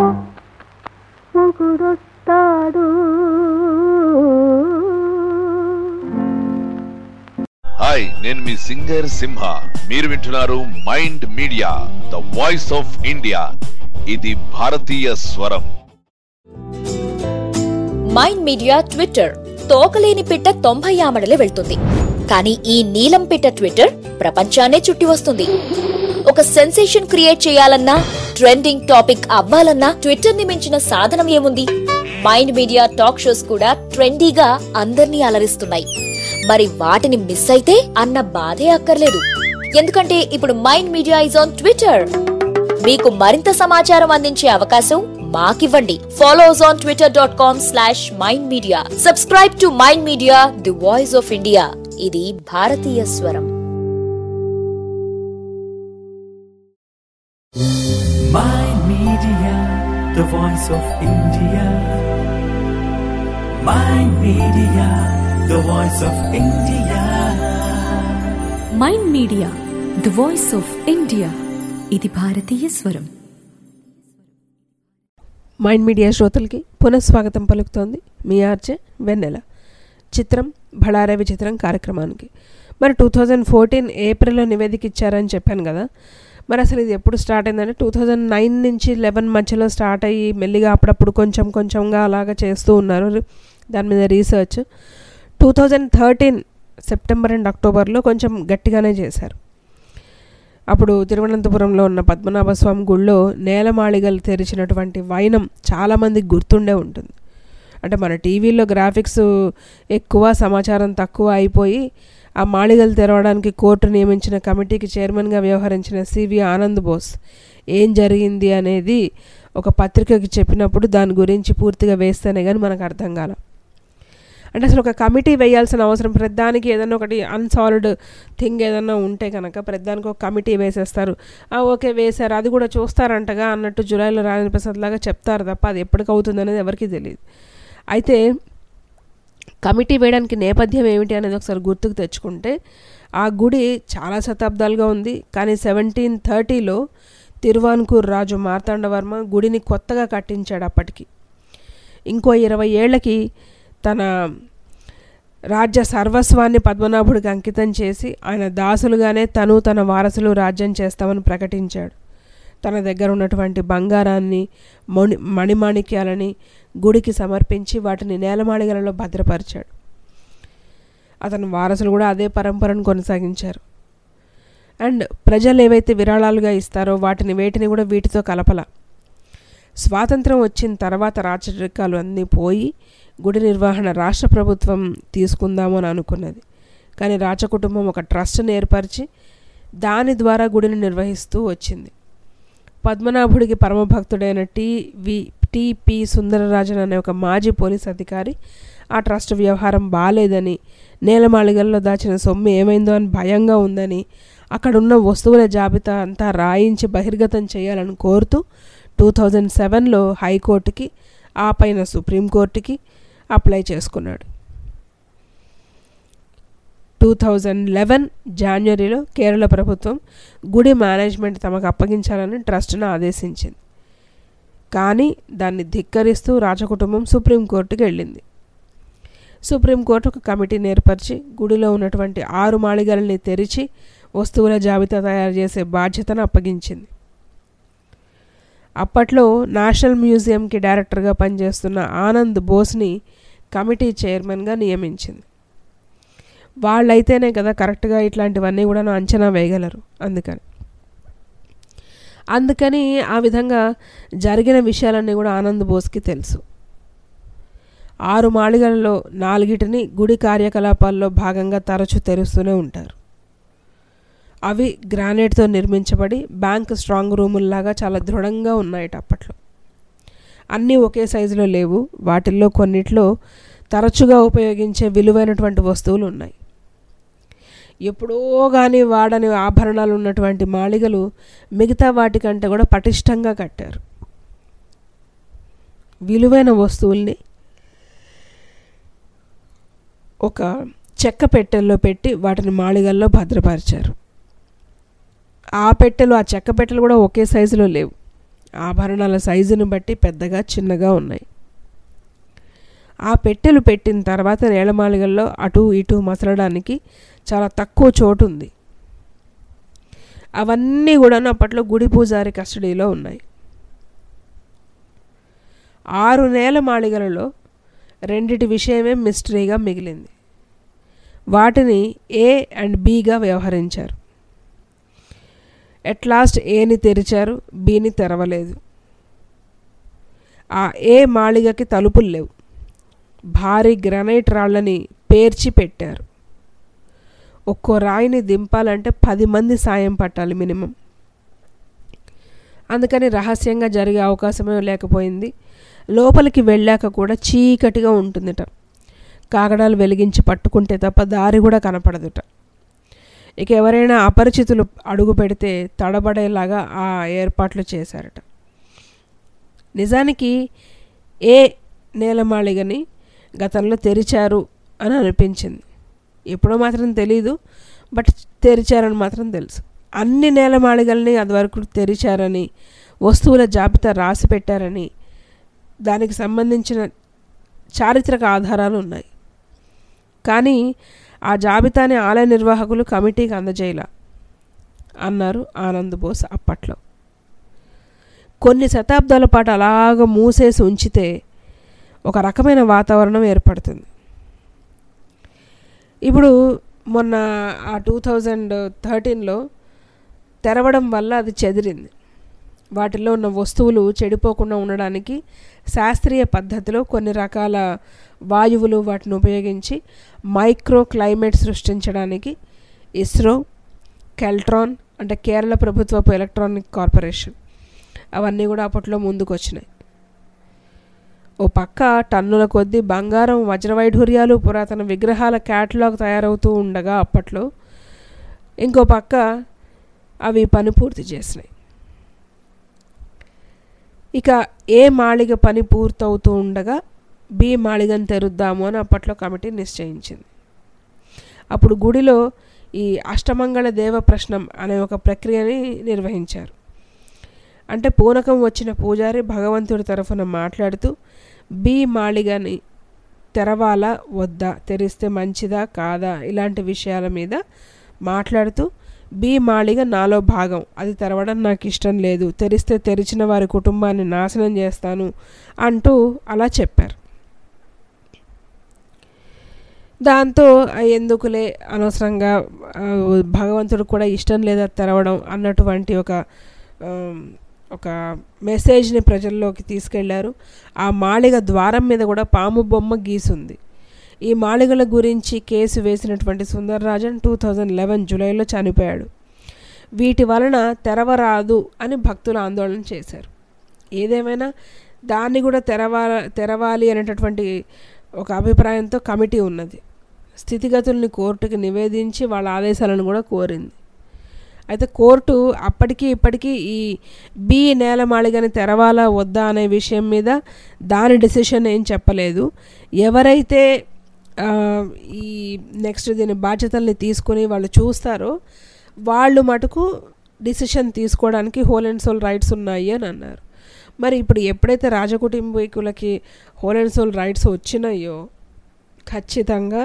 మొగుడొస్తాడు హాయ్ నేను మీ సింగర్ సింహ మీరు వింటున్నారు Mind Media the voice of India ఇది భారతీయ స్వరం మైండ్ మీడియా ట్విట్టర్ తోకలేని పిట్ట తొంభై ఆమడలే వెళ్తుంది కానీ ఈ నీలం పిట్ట ట్విట్టర్ ప్రపంచాన్నే చుట్టి వస్తుంది ఒక సెన్సేషన్ క్రియేట్ చేయాలన్నా ట్రెండింగ్ టాపిక్ అవ్వాలన్నా ట్విట్టర్ ని మించిన సాధనం ఏముంది మైండ్ మీడియా టాక్ షోస్ కూడా ట్రెండీగా అందర్నీ అలరిస్తున్నాయి మరి వాటిని మిస్ అయితే అన్న బాధే అక్కర్లేదు ఎందుకంటే ఇప్పుడు Mind Media is on Twitter మీకు మరింత సమాచారం అందించే అవకాశం మాకివ్వండి follow us on Twitter dot com slash Mind Media subscribe to Mind Media the voice of India ఇది భారతీయ స్వరం Mind Media, the voice of India. Mind Media, the voice of India. Mind Media the voice of India ఇది భారతీయ స్వరం mind media శ్రోతలకి పునఃస్వాగతం పలుకుతోంది మీ RJ వెన్నెల చిత్రం బళారవి చిత్రం కార్యక్రమానికి మరి టూ థౌజండ్ ఫోర్టీన్ ఏప్రిల్లో నివేదిక ఇచ్చారని చెప్పాను కదా మరి అసలు ఇది ఎప్పుడు స్టార్ట్ అయిందంటే టూ థౌజండ్ నైన్ నుంచి లెవెన్ మధ్యలో స్టార్ట్ అయ్యి మెల్లిగా అప్పుడప్పుడు కొంచెం కొంచెంగా అలాగా చేస్తూ ఉన్నారు దాని మీద research two thousand thirteen September and అక్టోబర్లో కొంచెం గట్టిగానే చేశారు అప్పుడు తిరువనంతపురంలో ఉన్న పద్మనాభ స్వామి గుళ్ళో నేలమాళిగలు తెరిచినటువంటి వైనం చాలామందికి గుర్తుండే ఉంటుంది అంటే మన టీవీలో గ్రాఫిక్స్ ఎక్కువ సమాచారం తక్కువ అయిపోయి ఆ మాళిగలు తెరవడానికి కోర్టు నియమించిన కమిటీకి చైర్మన్గా వ్యవహరించిన సివి ఆనంద్ బోస్ ఏం జరిగింది అనేది ఒక పత్రికకి చెప్పినప్పుడు దాని గురించి పూర్తిగా వేస్తేనే కానీ మనకు అర్థం కాల అంటే అసలు ఒక కమిటీ వేయాల్సిన అవసరం ప్రతిదానికి ఏదైనా ఒకటి అన్సాల్వ్డ్ థింగ్ ఏదైనా ఉంటే కనుక ప్రతిదానికి ఒక కమిటీ వేసేస్తారు "ఆ, ఓకే వేశారు అది కూడా చూస్తారంటగా అన్నట్టు జూలైలో రాజేంద్ర ప్రసాద్ లాగా చెప్తారు తప్ప అది ఎప్పటికి అవుతుంది అనేది ఎవరికీ తెలియదు అయితే కమిటీ వేయడానికి నేపథ్యం ఏమిటి అనేది ఒకసారి గుర్తుకు తెచ్చుకుంటే ఆ గుడి చాలా శతాబ్దాలుగా ఉంది కానీ సెవెంటీన్ థర్టీలో తిరువాన్కూర్ రాజు మార్తాండవర్మ గుడిని కొత్తగా కట్టించాడు అప్పటికి ఇంకో ఇరవై ఏళ్లకి తన రాజ్య సర్వస్వాన్ని పద్మనాభుడికి అంకితం చేసి ఆయన దాసులుగానే తను తన వారసులు రాజ్యం చేస్తామని ప్రకటించాడు తన దగ్గర ఉన్నటువంటి బంగారాన్ని మణి మణిమాణిక్యాలని గుడికి సమర్పించి వాటిని నేలమాళిగలలో భద్రపరిచాడు అతని వారసులు కూడా అదే పరంపరను కొనసాగించారు అండ్ ప్రజలు ఏవైతే విరాళాలుగా ఇస్తారో వాటిని వేటిని కూడా వీటితో కలపల స్వాతంత్రం వచ్చిన తర్వాత రాచరికాలు అన్నీ పోయి గుడి నిర్వహణ రాష్ట్ర ప్రభుత్వం తీసుకుందాము అని అనుకున్నది కానీ రాచకుటుంబం ఒక ట్రస్ట్ని ఏర్పరిచి దాని ద్వారా గుడిని నిర్వహిస్తూ వచ్చింది పద్మనాభుడికి పరమభక్తుడైన టివి టిపి సుందరరాజన్ అనే ఒక మాజీ పోలీస్ అధికారి ఆ ట్రస్ట్ వ్యవహారం బాగాలేదని నేలమాళిగల్లో దాచిన సొమ్ము ఏమైందో అని భయంగా ఉందని అక్కడున్న వస్తువుల జాబితా అంతా రాయించి బహిర్గతం చేయాలని కోరుతూ టూ థౌజండ్ సెవెన్లో హైకోర్టుకి ఆ పైన సుప్రీంకోర్టుకి అప్లై చేసుకున్నాడు టూ థౌజండ్ లెవెన్ జాన్వరిలో కేరళ ప్రభుత్వం గుడి మేనేజ్మెంట్ తమకు అప్పగించాలని ట్రస్ట్ను ఆదేశించింది కానీ దాన్ని ధిక్కరిస్తూ రాజకుటుంబం సుప్రీంకోర్టుకి వెళ్ళింది సుప్రీంకోర్టు ఒక కమిటీని ఏర్పరిచి గుడిలో ఉన్నటువంటి ఆరు మాళిగలని తెరిచి వస్తువుల జాబితా తయారు చేసే బాధ్యతను అప్పగించింది అప్పట్లో నేషనల్ మ్యూజియంకి డైరెక్టర్గా పనిచేస్తున్న ఆనంద్ బోస్ని కమిటీ చైర్మన్గా నియమించింది వాళ్ళైతేనే కదా కరెక్ట్గా ఇట్లాంటివన్నీ కూడా అంచనా వేయగలరు అందుకని అందుకని ఆ విధంగా జరిగిన విషయాలన్నీ కూడా ఆనంద్ బోస్కి తెలుసు ఆరు మాళిగలలో నాలుగిటిని గుడి కార్యకలాపాల్లో భాగంగా తరచూ తెరుస్తూనే ఉంటారు అవి గ్రానైట్తో నిర్మించబడి బ్యాంక్ స్ట్రాంగ్ రూముల్లాగా చాలా దృఢంగా ఉన్నాయి అప్పట్లో అన్నీ ఒకే సైజులో లేవు వాటిల్లో కొన్నిట్లో తరచుగా ఉపయోగించే విలువైనటువంటి వస్తువులు ఉన్నాయి ఎప్పుడో కానీ వాడని ఆభరణాలు ఉన్నటువంటి మాళిగలు మిగతా వాటికంటే కూడా పటిష్టంగా కట్టారు విలువైన వస్తువుల్ని ఒక చెక్క పెట్టెల్లో పెట్టి వాటిని మాళిగల్లో భద్రపరిచారు ఆ పెట్టెలు ఆ చెక్క పెట్టెలు కూడా ఒకే సైజులో లేవు ఆభరణాల సైజును బట్టి పెద్దగా చిన్నగా ఉన్నాయి ఆ పెట్టెలు పెట్టిన తర్వాత నేలమాళిగల్లో అటు ఇటు మసలడానికి చాలా తక్కువ చోటు ఉంది అవన్నీ కూడా అప్పట్లో గుడి పూజారి కస్టడీలో ఉన్నాయి ఆరు నేల మాళిగలలో రెండిటి విషయమే మిస్టరీగా మిగిలింది వాటిని ఏ అండ్ బిగా వ్యవహరించారు ఎట్ లాస్ట్ ఏని తెరిచారు బిని తెరవలేదు ఆ ఏ మాళిగకి తలుపులు లేవు భారీ గ్రనైట్ రాళ్ళని పేర్చి పెట్టారు ఒక్కో రాయిని దింపాలంటే పది మంది సాయం పట్టాలి మినిమం అందుకని రహస్యంగా జరిగే అవకాశమే లేకపోయింది లోపలికి వెళ్ళాక కూడా చీకటిగా ఉంటుందిట కాగడాలు వెలిగించి పట్టుకుంటే తప్ప దారి కూడా కనపడదుట ఇక ఎవరైనా అపరిచితులు అడుగు పెడితే తడబడేలాగా ఆ ఏర్పాట్లు చేశారట నిజానికి ఏ నేలమాళిగని గతంలో తెరిచారు అని అనిపించింది ఎప్పుడో మాత్రం తెలీదు బట్ తెరిచారని మాత్రం తెలుసు అన్ని నేలమాళిగల్ని అది వరకు తెరిచారని వస్తువుల జాబితా రాసి పెట్టారని దానికి సంబంధించిన చారిత్రక ఆధారాలు ఉన్నాయి కానీ ఆ జాబితాని ఆలయ నిర్వాహకులు కమిటీకి అందజేయలా అన్నారు ఆనంద్ బోస్ అప్పట్లో కొన్ని శతాబ్దాల పాటు అలాగ మూసేసి ఉంచితే ఒక రకమైన వాతావరణం ఏర్పడుతుంది ఇప్పుడు మొన్న ఆ టూ థౌజండ్ థర్టీన్లో తెరవడం వల్ల అది చెదిరింది వాటిలో ఉన్న వస్తువులు చెడిపోకుండా ఉండడానికి శాస్త్రీయ పద్ధతిలో కొన్ని రకాల వాయువులు వాటిని ఉపయోగించి మైక్రో క్లైమేట్ సృష్టించడానికి ఇస్రో కెల్ట్రాన్ అంటే కేరళ ప్రభుత్వపు ఎలక్ట్రానిక్ కార్పొరేషన్ అవన్నీ కూడా అప్పట్లో ముందుకు వచ్చినాయి ఓ పక్క టన్నుల కొద్దీ బంగారం వజ్రవైఢూర్యాలు పురాతన విగ్రహాల క్యాటలాగ్ తయారవుతూ ఉండగా అప్పట్లో ఇంకో పక్క అవి పని పూర్తి చేసినాయి ఇక ఏ మాళిగ పని పూర్తవుతూ ఉండగా బి మాళిగను తెరుద్దాము అని అప్పట్లో కమిటీ నిశ్చయించింది అప్పుడు గుడిలో ఈ అష్టమంగళ దేవ ప్రశ్నం అనే ఒక ప్రక్రియని నిర్వహించారు అంటే పూనకం వచ్చిన పూజారి భగవంతుడి తరఫున మాట్లాడుతూ బి మాళిగని తెరవాలా వద్దా తెరిస్తే మంచిదా కాదా ఇలాంటి విషయాల మీద మాట్లాడుతూ బి మాళిగ నాలో భాగం అది తెరవడం నాకు ఇష్టం లేదు తెరిస్తే తెరిచిన వారి కుటుంబాన్ని నాశనం చేస్తాను అంటూ అలా చెప్పారు దాంతో "ఆ, ఎందుకులే అనవసరంగా ఆ, భగవంతుడు కూడా ఇష్టం లేదా తెరవడం అన్నటువంటి ఒక ఆమ్, ఒక మెసేజ్ని ప్రజల్లోకి తీసుకెళ్లారు ఆ మాళిగ ద్వారం మీద కూడా పాము బొమ్మ గీసుంది ఈ మాళిగల గురించి కేసు వేసినటువంటి సుందర్రాజన్ టూ థౌజండ్ లెవెన్ జూలైలో చనిపోయాడు వీటి వలన తెరవరాదు అని భక్తులు ఆందోళన చేశారు ఏదేమైనా దాన్ని కూడా తెరవా తెరవాలి అనేటటువంటి ఒక అభిప్రాయంతో కమిటీ ఉన్నది స్థితిగతుల్ని కోర్టుకి నివేదించి వాళ్ళ ఆదేశాలను కూడా కోరింది అయితే కోర్టు అప్పటికి ఇప్పటికీ ఈ బి నేలమాళిగని తెరవాలా వద్దా అనే విషయం మీద దాని డెసిషన్ ఏం చెప్పలేదు ఎవరైతే ఆ, ఈ నెక్స్ట్ దీని బాధ్యతల్ని తీసుకుని వాళ్ళు చూస్తారో వాళ్ళు మటుకు డిసిషన్ తీసుకోవడానికి హోల్ అండ్ సోల్ రైట్స్ ఉన్నాయి అని అన్నారు మరి ఇప్పుడు ఎప్పుడైతే రాజకుటుంబీకులకి హోల్ అండ్ సోల్ రైట్స్ వచ్చినాయో ఖచ్చితంగా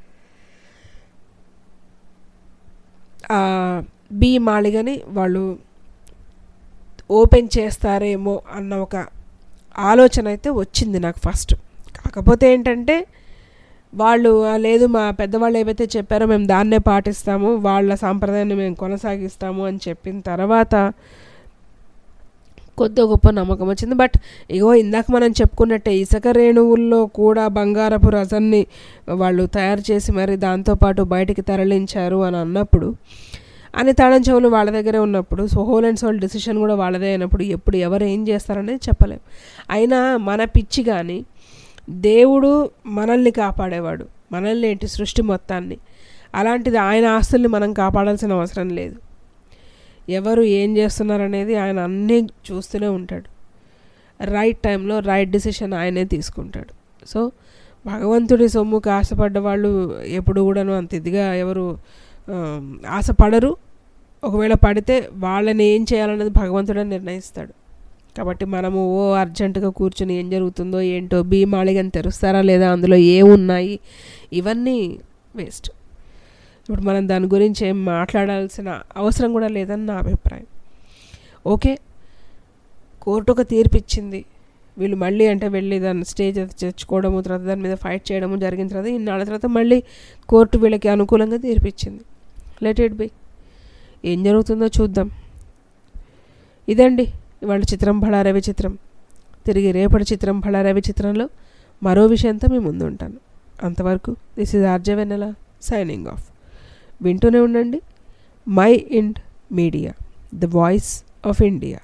ఆ బి మాళిగని వాళ్ళు ఓపెన్ చేస్తారేమో అన్న ఒక ఆలోచన అయితే వచ్చింది నాకు ఫస్ట్ కాకపోతే ఏంటంటే వాళ్ళు "ఆ, లేదు మా పెద్దవాళ్ళు ఏవైతే చెప్పారో మేము దాన్నే పాటిస్తాము వాళ్ళ సాంప్రదాయాన్ని మేము కొనసాగిస్తాము అని చెప్పిన తర్వాత కొద్ది గొప్ప నమ్మకం వచ్చింది బట్ ఇగో ఇందాక మనం చెప్పుకున్నట్టే ఇసుక రేణువుల్లో కూడా బంగారపు రసాన్ని వాళ్ళు తయారు చేసి మరి దాంతోపాటు బయటికి తరలించారు అని అన్నప్పుడు అని తాళం చెవులు వాళ్ళ దగ్గరే ఉన్నప్పుడు so whole and sole decision కూడా వాళ్ళదే అయినప్పుడు ఎప్పుడు ఎవరు ఏం చేస్తారనేది చెప్పలేం అయినా మన పిచ్చి కానీ దేవుడు మనల్ని కాపాడేవాడు మనల్ని ఏంటి సృష్టి మొత్తాన్ని అలాంటిది ఆయన ఆస్తుల్ని మనం కాపాడాల్సిన అవసరం లేదు ఎవరు ఏం చేస్తున్నారనేది ఆయన అన్నీ చూస్తూనే ఉంటాడు రైట్ టైంలో రైట్ డిసిషన్ ఆయనే తీసుకుంటాడు సో భగవంతుడి సొమ్ముకి ఆశపడ్డ వాళ్ళు ఎప్పుడు కూడాను అంత ఇదిగా ఎవరు ఆ, ఆశపడరు ఒకవేళ పడితే వాళ్ళని ఏం చేయాలనేది భగవంతుడే నిర్ణయిస్తాడు కాబట్టి మనము ఓ అర్జెంటుగా కూర్చుని ఏం జరుగుతుందో ఏంటో బీ మాళిగని తెరుస్తారా లేదా అందులో ఏమున్నాయి ఇవన్నీ వేస్ట్ ఇప్పుడు మనం దాని గురించి ఏం మాట్లాడాల్సిన అవసరం కూడా లేదని నా అభిప్రాయం ఓకే కోర్టు ఒక తీర్పు ఇచ్చింది వీళ్ళు మళ్ళీ అంటే వెళ్ళి దాన్ని స్టేజ్ అది తెచ్చుకోవడము తర్వాత దాని మీద ఫైట్ చేయడము జరిగిన తర్వాత ఇన్నాళ్ళ తర్వాత మళ్ళీ కోర్టు వీళ్ళకి అనుకూలంగా తీర్పు ఇచ్చింది లెట్ ఇట్ బి ఏం జరుగుతుందో చూద్దాం ఇదండి ఇవాళ చిత్రం భళా రవి చిత్రం తిరిగి రేపటి చిత్రం భళా రవి చిత్రంలో మరో విషయంతో మీ ముందు ఉంటాను అంతవరకు this is RJ Vennela signing off వింటూనే ఉండండి Mind Media the voice of India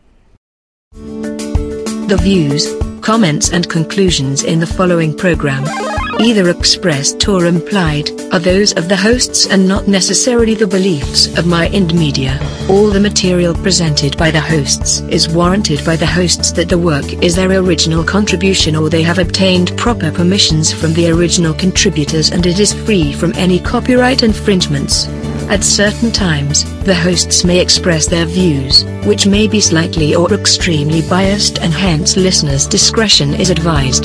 The views, comments, and conclusions in the following program, either expressed or implied, are those of the hosts and not necessarily the beliefs of My Ind Media. All the material presented by the hosts is warranted by the hosts that the work is their original contribution or they have obtained proper permissions from the original contributors and it is free from any copyright infringements. At certain times, the hosts may express their views, which may be slightly or extremely biased, and hence listeners' discretion is advised.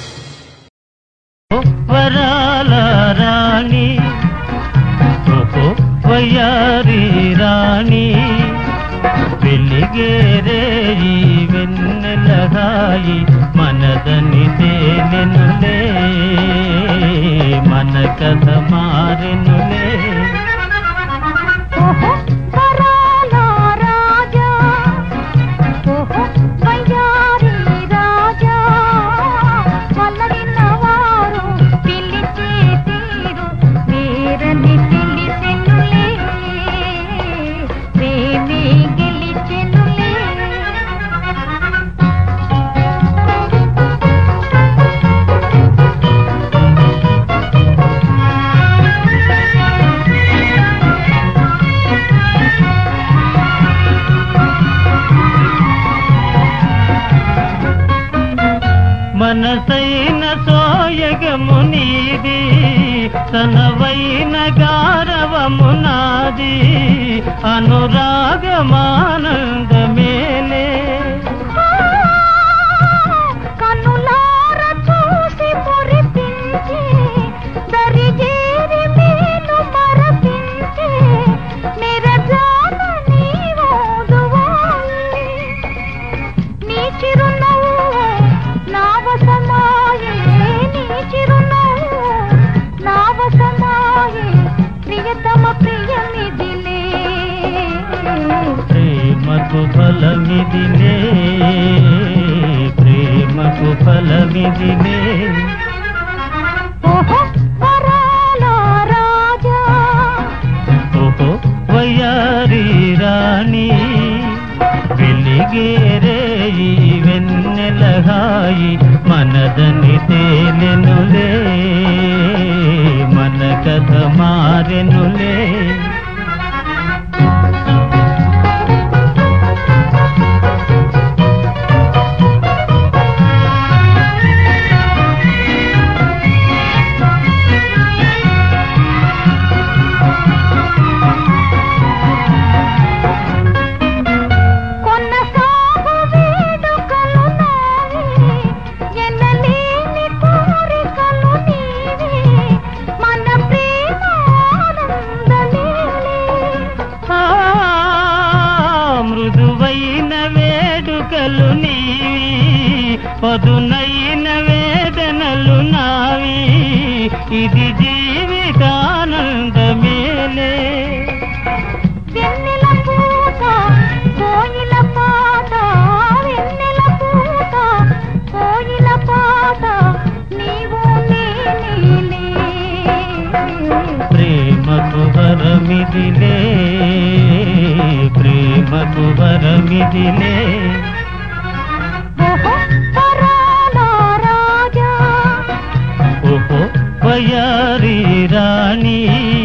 వరాల రాణి ఓహో వయ్యారి రాణి వెలిగేరే ఈ వెన్నెలగాయి మనదని తేనెనులే మన కథ మారెనులే ఓహో వరాల రాజా ఓహో వయ్యారి రాజా వల్లరిన్నవారు పిలిచే తీరు వీరని తెలిసెనులే ప్రేమే గెలిచెనులే మనసైన సోయగము నీది తనవైన గారవము నాది అనురాగమానందమేలే కన్నులార చూసి మురిపించి దరిజేరి మేలు మరపించి నిరజాన నీవోదువాయి నీ చిరునవ్వు నా వశమాయే నీ చిరునవ్వు నా వశమాయే ప్రియతమ ప్రియమిదిలే ప్రేమకు ఫలమిదిలే ప్రేమకు ఫలమిదిలే ఓహో వరాల రాజా ఓహో వయ్యారి రాణి వెలిగేరే ఈ వెన్నెలహాయి మనదని తేలెనులే మన కథ మారెనులే కొన్నసాగు వేడుకలు నావి ఎన్నలేని కోరికలు నీవి మన ప్రేమ ఆనందలీలే ఆ, మృదువైన వేడుకలు నీవి పదునైన వేదనలు నావి ఇది జీవితానందమేలే వెన్నెల పూత కోయిల పాట వెన్నెల పూత కోయిల పాట నీవు నేనేలే ప్రేమకు వరమిదిలే ప్రేమకు వరమిదిలే ఓహో వరాల రాజా ఓహో వయారి రాణి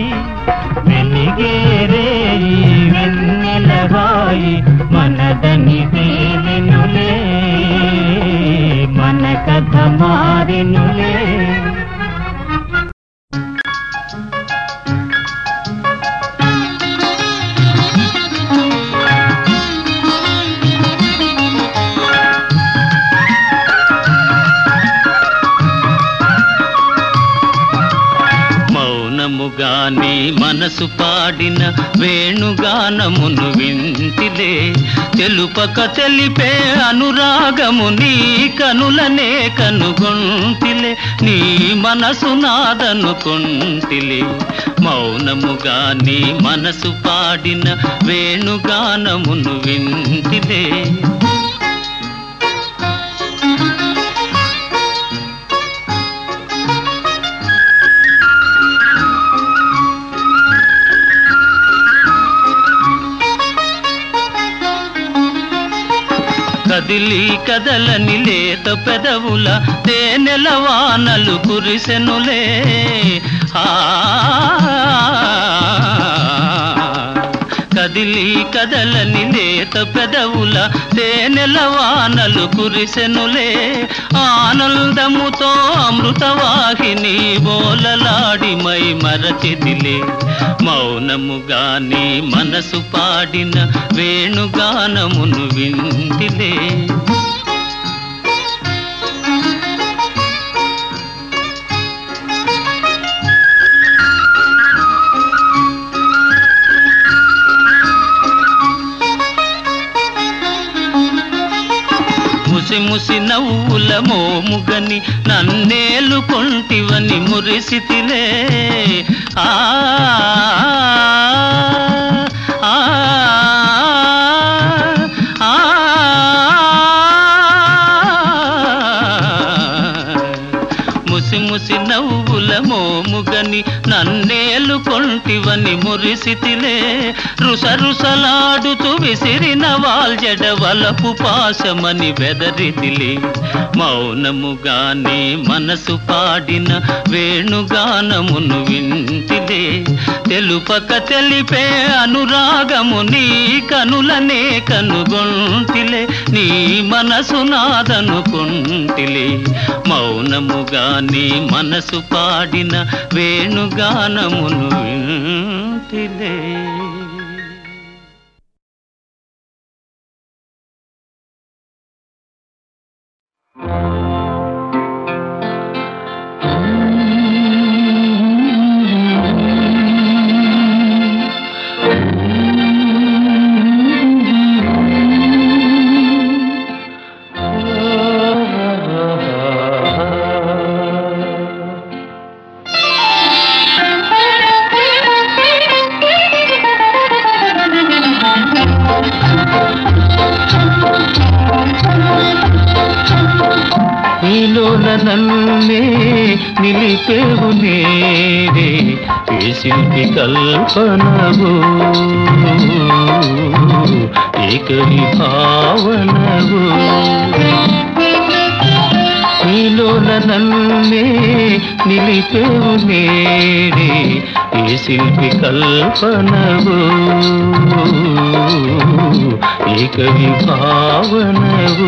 వెలిగేరే ఈ వెన్నెలగాయి మనదని తేలెనులే మన కథ మారెనులే మౌనముగాని మనసు పాడిన వేణుగానమును వింటిలే తెలుపక తెలిపే అనురాగము నీ కనులనే కనుగొంటిలే నీ మనసు నాదనుకొంటిలే మౌనముగాని మనసు పాడిన వేణుగానమును వింటిలే కదిలి కదలని లేత పెదవుల తేనెల వానలు కురిసెనులే ఆ కదిలి కదలని లేత పెదవుల తేనెల వానలు కురిసెనులే ఆనందముతో అమృతవాహిని బోలలాడి మై మరచిదిలే మౌనముగాని మనసు పాడిన వేణుగానమును వింటిలే ముసి ముసి నవ్వుల మోముగని నన్నేలు కొంటివని మురిసితిలే ఆ ఆ, ఆ, ముసి ముసి నవ్వుల మోముగని నన్నేలు కొంటివని మురిసితిలే రుస రుసలాడుతూ విసిరిన వాల్జడ వలపు పాశమని బెదరిదిలే మౌనముగాని మనసు పాడిన వేణుగానమును వింటిలే తెలుపక తెలిపే అనురాగము నీ కనులనే కనుగొంటిలే నీ మనసు నాదనుకుంటిలే మౌనముగాని మనసు పాడిన వేణుగానమును వింటిలే నీలోన నన్నే నిలిపేవు నేరే ఈ శిల్పి కల్పనవు ఏకరి భావనవు నీలోన నన్నే నిలిపేవు నేరే ఈ శిల్పి కల్పనవు ఏకరి భావనవు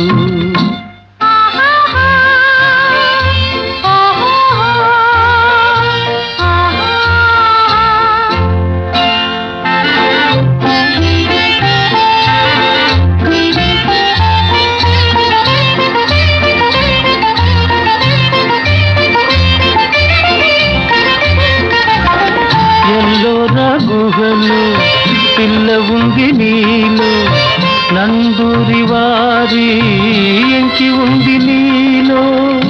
ఎల్లోర గుహలు పిల్ల ఉంది నీలో నందూరి వారి ఎంకి ఉంది నీలో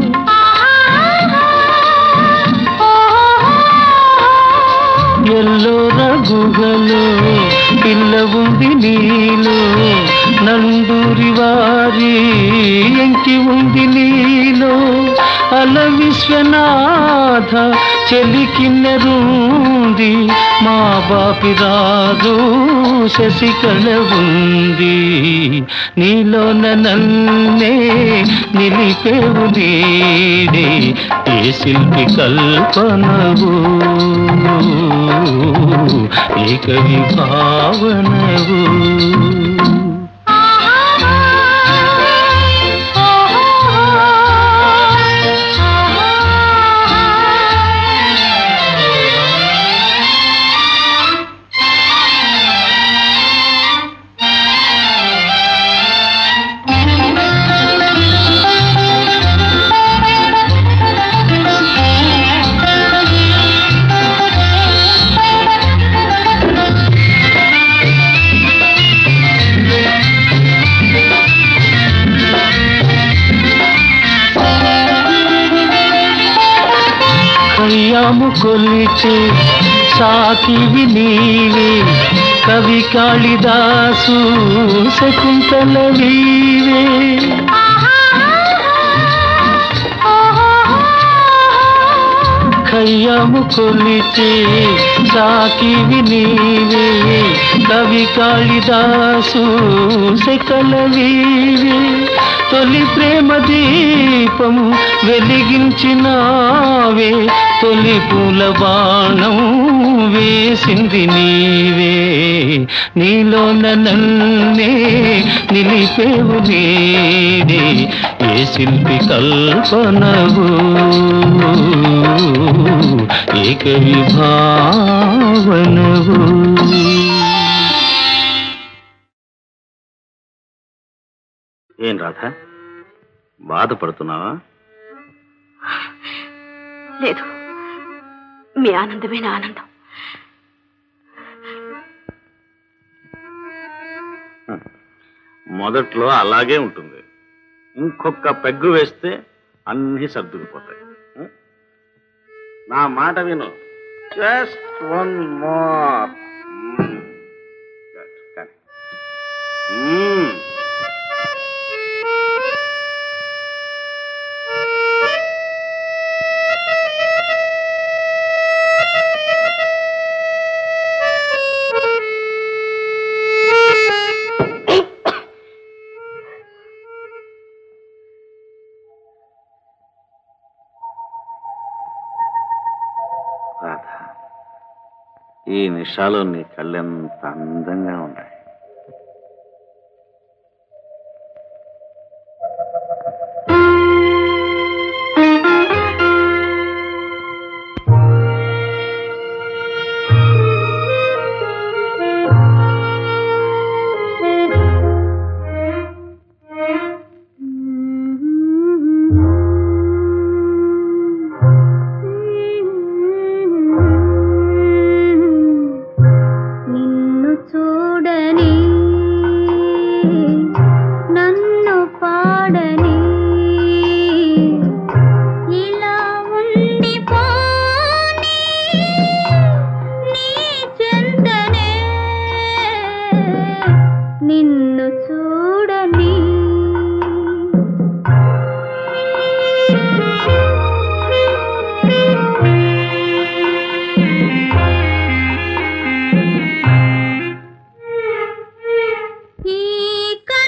ఎల్లోర గుహలు పిల్ల ఉంది నీలో నందూరి వారి ఎంకి ఉంది నీలో అల విశ్వనాథ చెలికిన్నరుంది మా బాపి రాజు శశికళ ఉంది నీలోన నన్నే నిలిపేవు నీడే ఏ శిల్పి కల్పనవు ఏ కవి భావనవు కయ్యాము కొలిచే సాకివి నీవే కవి కాళిదాసు శకుంతల వీవే కయ్యము కొలిచే సాకివి నీవే కవి కాళిదాసు శకల వీవే తొలి ప్రేమ దీపం వెలిగించినావే తొలి పూల బాణం వేసింది నీవే నీలోన నన్నే నిలిపేవు నేడే ఏ శిల్పి కల్పనవు ఏ కవి భావనవు ఏం రాధ బాధపడుతున్నావా లేదు మీ ఆనందమే నా ఆనందం మొదట్లో అలాగే ఉంటుంది ఇంకొక పెగ్గు వేస్తే అన్నీ సర్దుకుపోతాయి ఉం? నా మాట విను జస్ట్ వన్ మోర్ రాధ ఈ నిషాలో నీ కళ్ళెంత అందంగా ఉన్నాయి నిన్ను చూడని నన్ను పాడని ఇలా ఉండిపోని నీ చెంతనే నిన్ను చూడని ఈ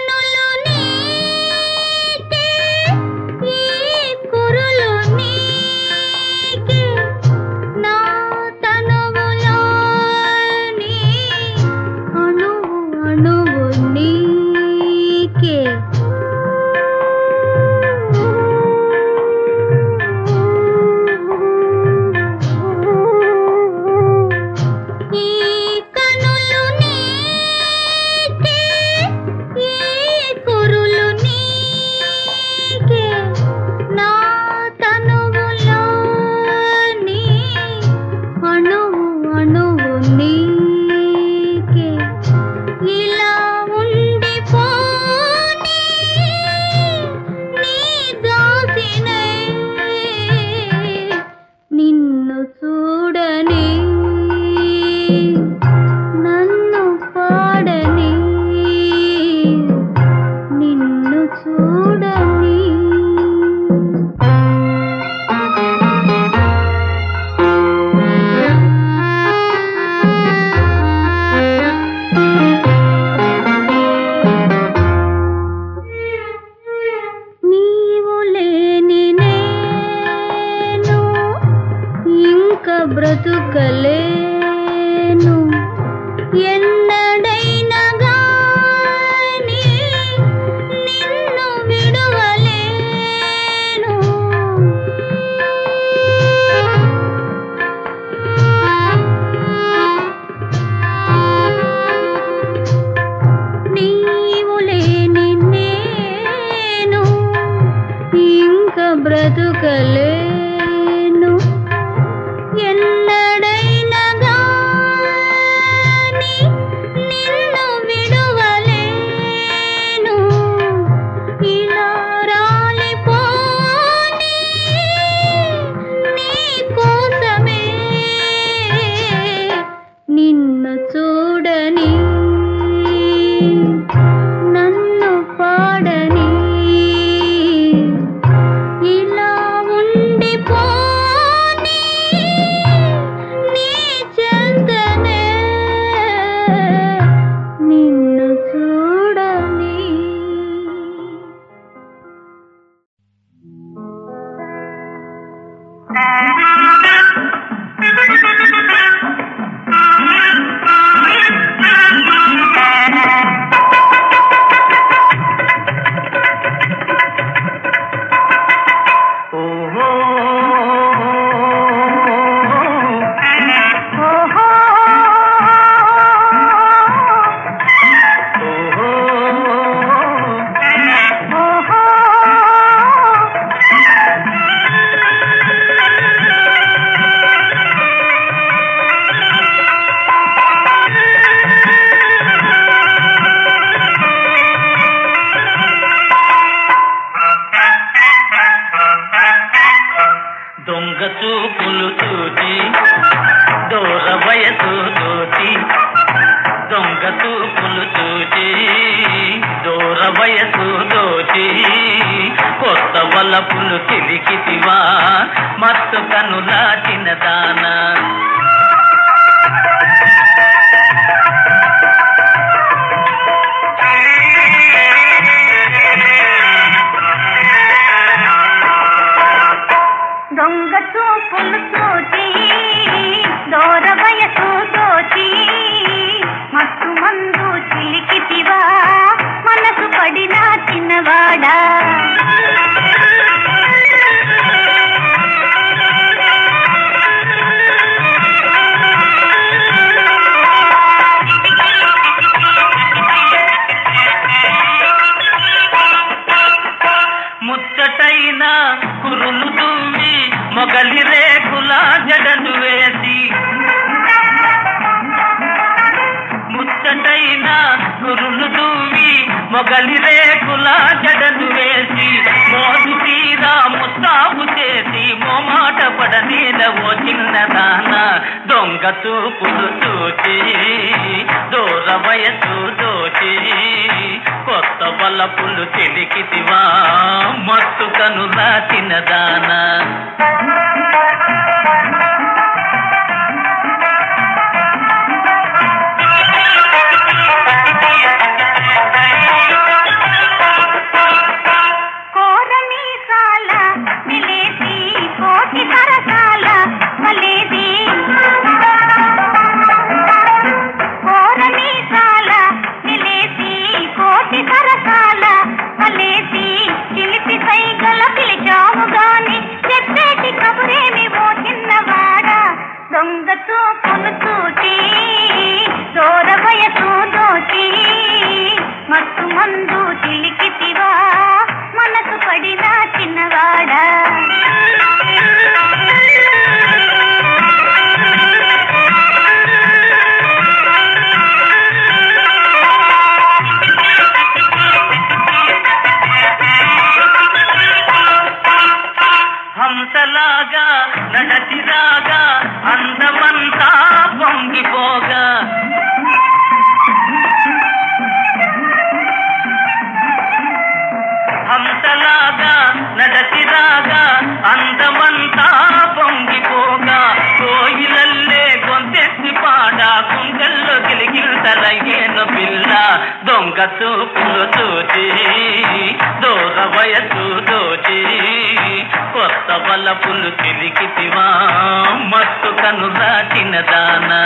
చూపులు చూచి దూర వయసు దోచి కొత్త వలపులు చిలికితివా మత్తు కనులా చిన్నదానా దొంగ చూపులు చూచి దూర వయసు దోచి మత్తు మందు చిలికితివా మనసు పడిన చిన్నవాడా ముచ్చటైన కురులు దుమ్మి మొగలి రేకుల జడలు వేసి ముచ్చటైన కురులు దుమ్మి మొగలి రేకుల జడలు వేసి మోసు తీరా ముస్తాబు చేసి మోమాట పడనీల ఓ చిన్నదాన దొంగ చూపులు చూచి దూర వయసు దోచి కొత్త బలపులు చెలికితివా మత్తు కనులా తినదానా కోరమీసాల నిలేసి కోటి సరసాల వలేది కోరమీసాల నిలేసి కోటి సరసాల వలేసి చిలిపి సైగల పిలిచావు గాని చెప్పేటి కబురేమి ఓ చిన్నవాడ దొంగ చూపులు చూచి దూర వయసు దోచి మత్తు మందు చిలికితివా మనసు పడిన చిన్నవాడా హంసలాగా నడచిరాగా అందమంతా పొంగిపోగా హంసలాగా నడచిరాగా అందమంతా పొంగిపోగా కోయిలల్లే గొంతెత్తి పాడ కుంగల్లో గిలిగిల్తలయ్యేను పిల్ల దొంగ చూపులు చూచి దూర వయసు దోచి కొత్త వలపులు చిలికితివా మత్తు కనులా చిన్నదానా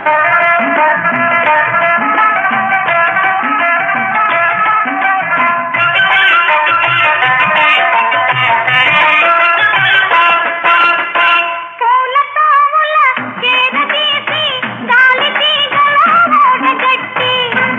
పూల తావుల చేరదీసి గాలి తీగల ఓడగట్టి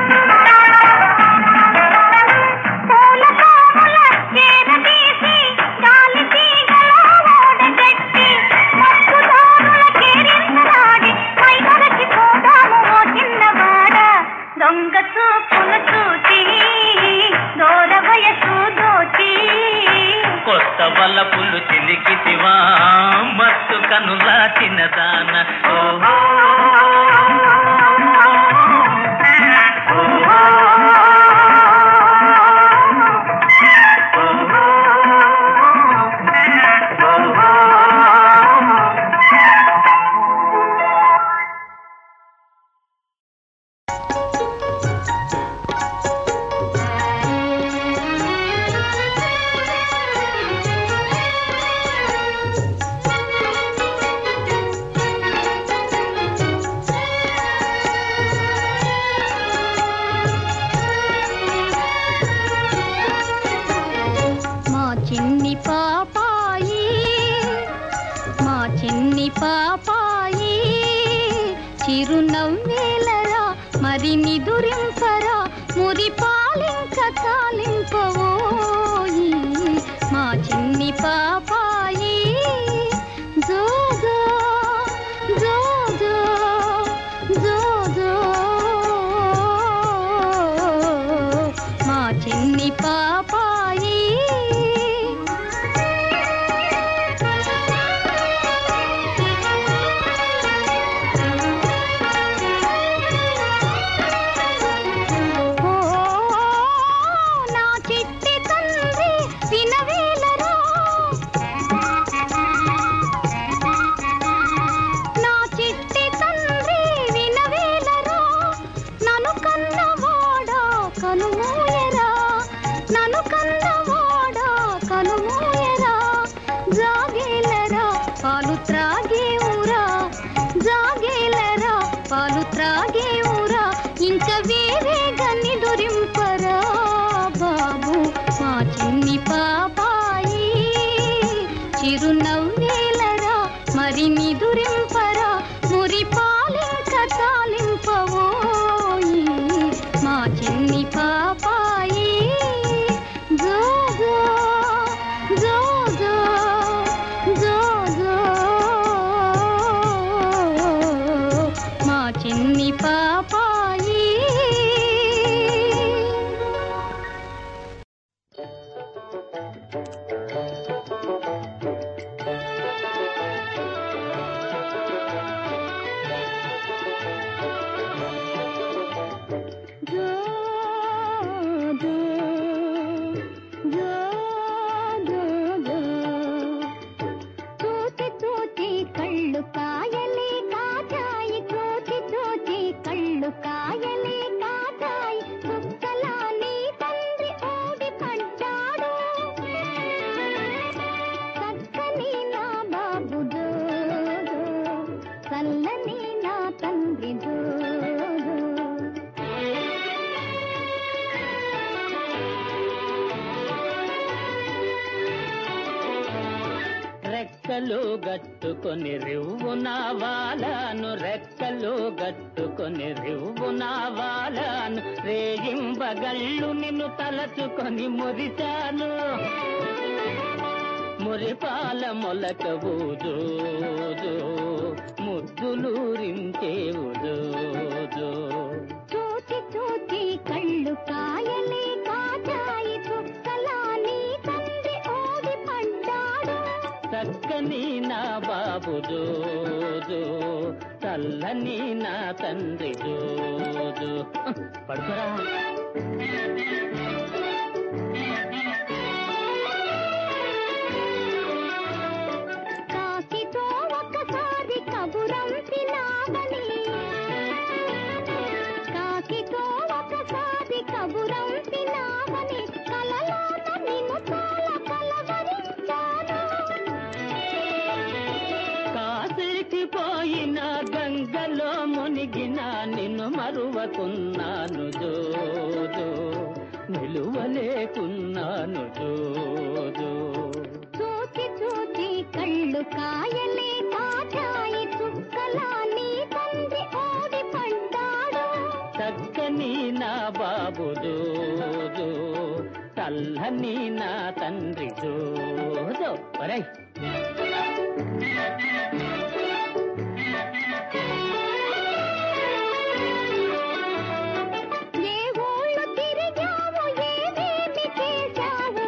పూల తావుల చేరదీసి గాలి తీగల ఓడగట్టి మత్తు దారుల కేరింతలాడి పై మరచి పోదాము ఓ చిన్నవాడ దొంగ చూపులు చూచి దూర వయసు దోచి కొత్త వలపులు చిలికితివా మత్తు కనులా చిన్నదాన ఓహో మా చిన్ని పాపాయి మా చిన్ని పాపాయి చిరునవ్వేలరా మరి నిదురింపరా మురి పాలింక తాలింపవోయి మా చిన్ని పాపాయి జో జో జో జో జో జో మా చిన్ని పాపాయి ఇంక వేరేగా నిదురింపరా బాబు మా చిన్ని పాపాయి చిరునవ్వేలరా మరి నిదురింపరా మురి పాలింక తాలింపవోయి మా చిన్ని పాపాయి జోజో జోజో జోజో మా చిన్ని పాపాయి జోజో జోజో తోటి తోటి కళ్ళు కాయలే కాచాయి తోటి తోటి కళ్ళు కాయలే కాచాయి కుక్కలా నీ తండ్రి ఓడి పడ్డాడు చక్కని నా బాబు జోజో చల్లని నా తండ్రి జోజో రెక్కలు గట్టుకొని రివ్వున వాలాను రెక్కలు గట్టుకొని రివ్వున వాలాను రేయింబగళ్ళు నిన్ను తలచుకొని మురిశాను మురిపాల మొలకవు జోజో ముద్దులూరించేవు జోజో చూచి చూచి కళ్ళు కాయలే కాచాయి చుక్కలా నీ తండ్రి ఓడి పడ్డాడు చక్కని నా బాబు జోజో చల్లని నా తండ్రి జోజో పడుకోరా కాకితో ఒకసారి కబురంపినావని కాకితో ఒకసారి కబురంపినావని కలలోన నిన్ను చాలా కలవరించాను కాశీకి పోయిన గంగలో మునిగిన నిన్ను మరువకున్నాను జోజో నిలువలేకున్నాను జోజో చూచి చూచి కళ్ళు కాయలే కాచాయి చుక్కలా నీ తండ్రి ఓడి పడ్డాడు చక్కని నా బాబు జోజో చల్లని నా తండ్రి జోజో ఒరేయ్ ఏ ఊళ్ళు తిరిగావు ఏమేమి చేశావు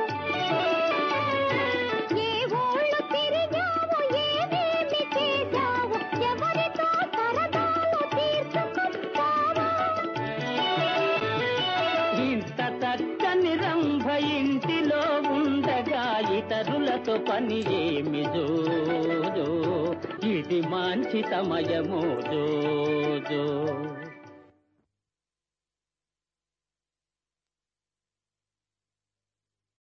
ఏ ఊళ్ళు తిరిగావు ఏమేమి చేశావు ఎవరితో సరదాలు తీర్చుకుంటావా ఇంత చక్కని రంభ ఇంటిలో ఉండగా ఇతరులతో పని ఏమి జోజో ఇది మంచి సమయము జోజో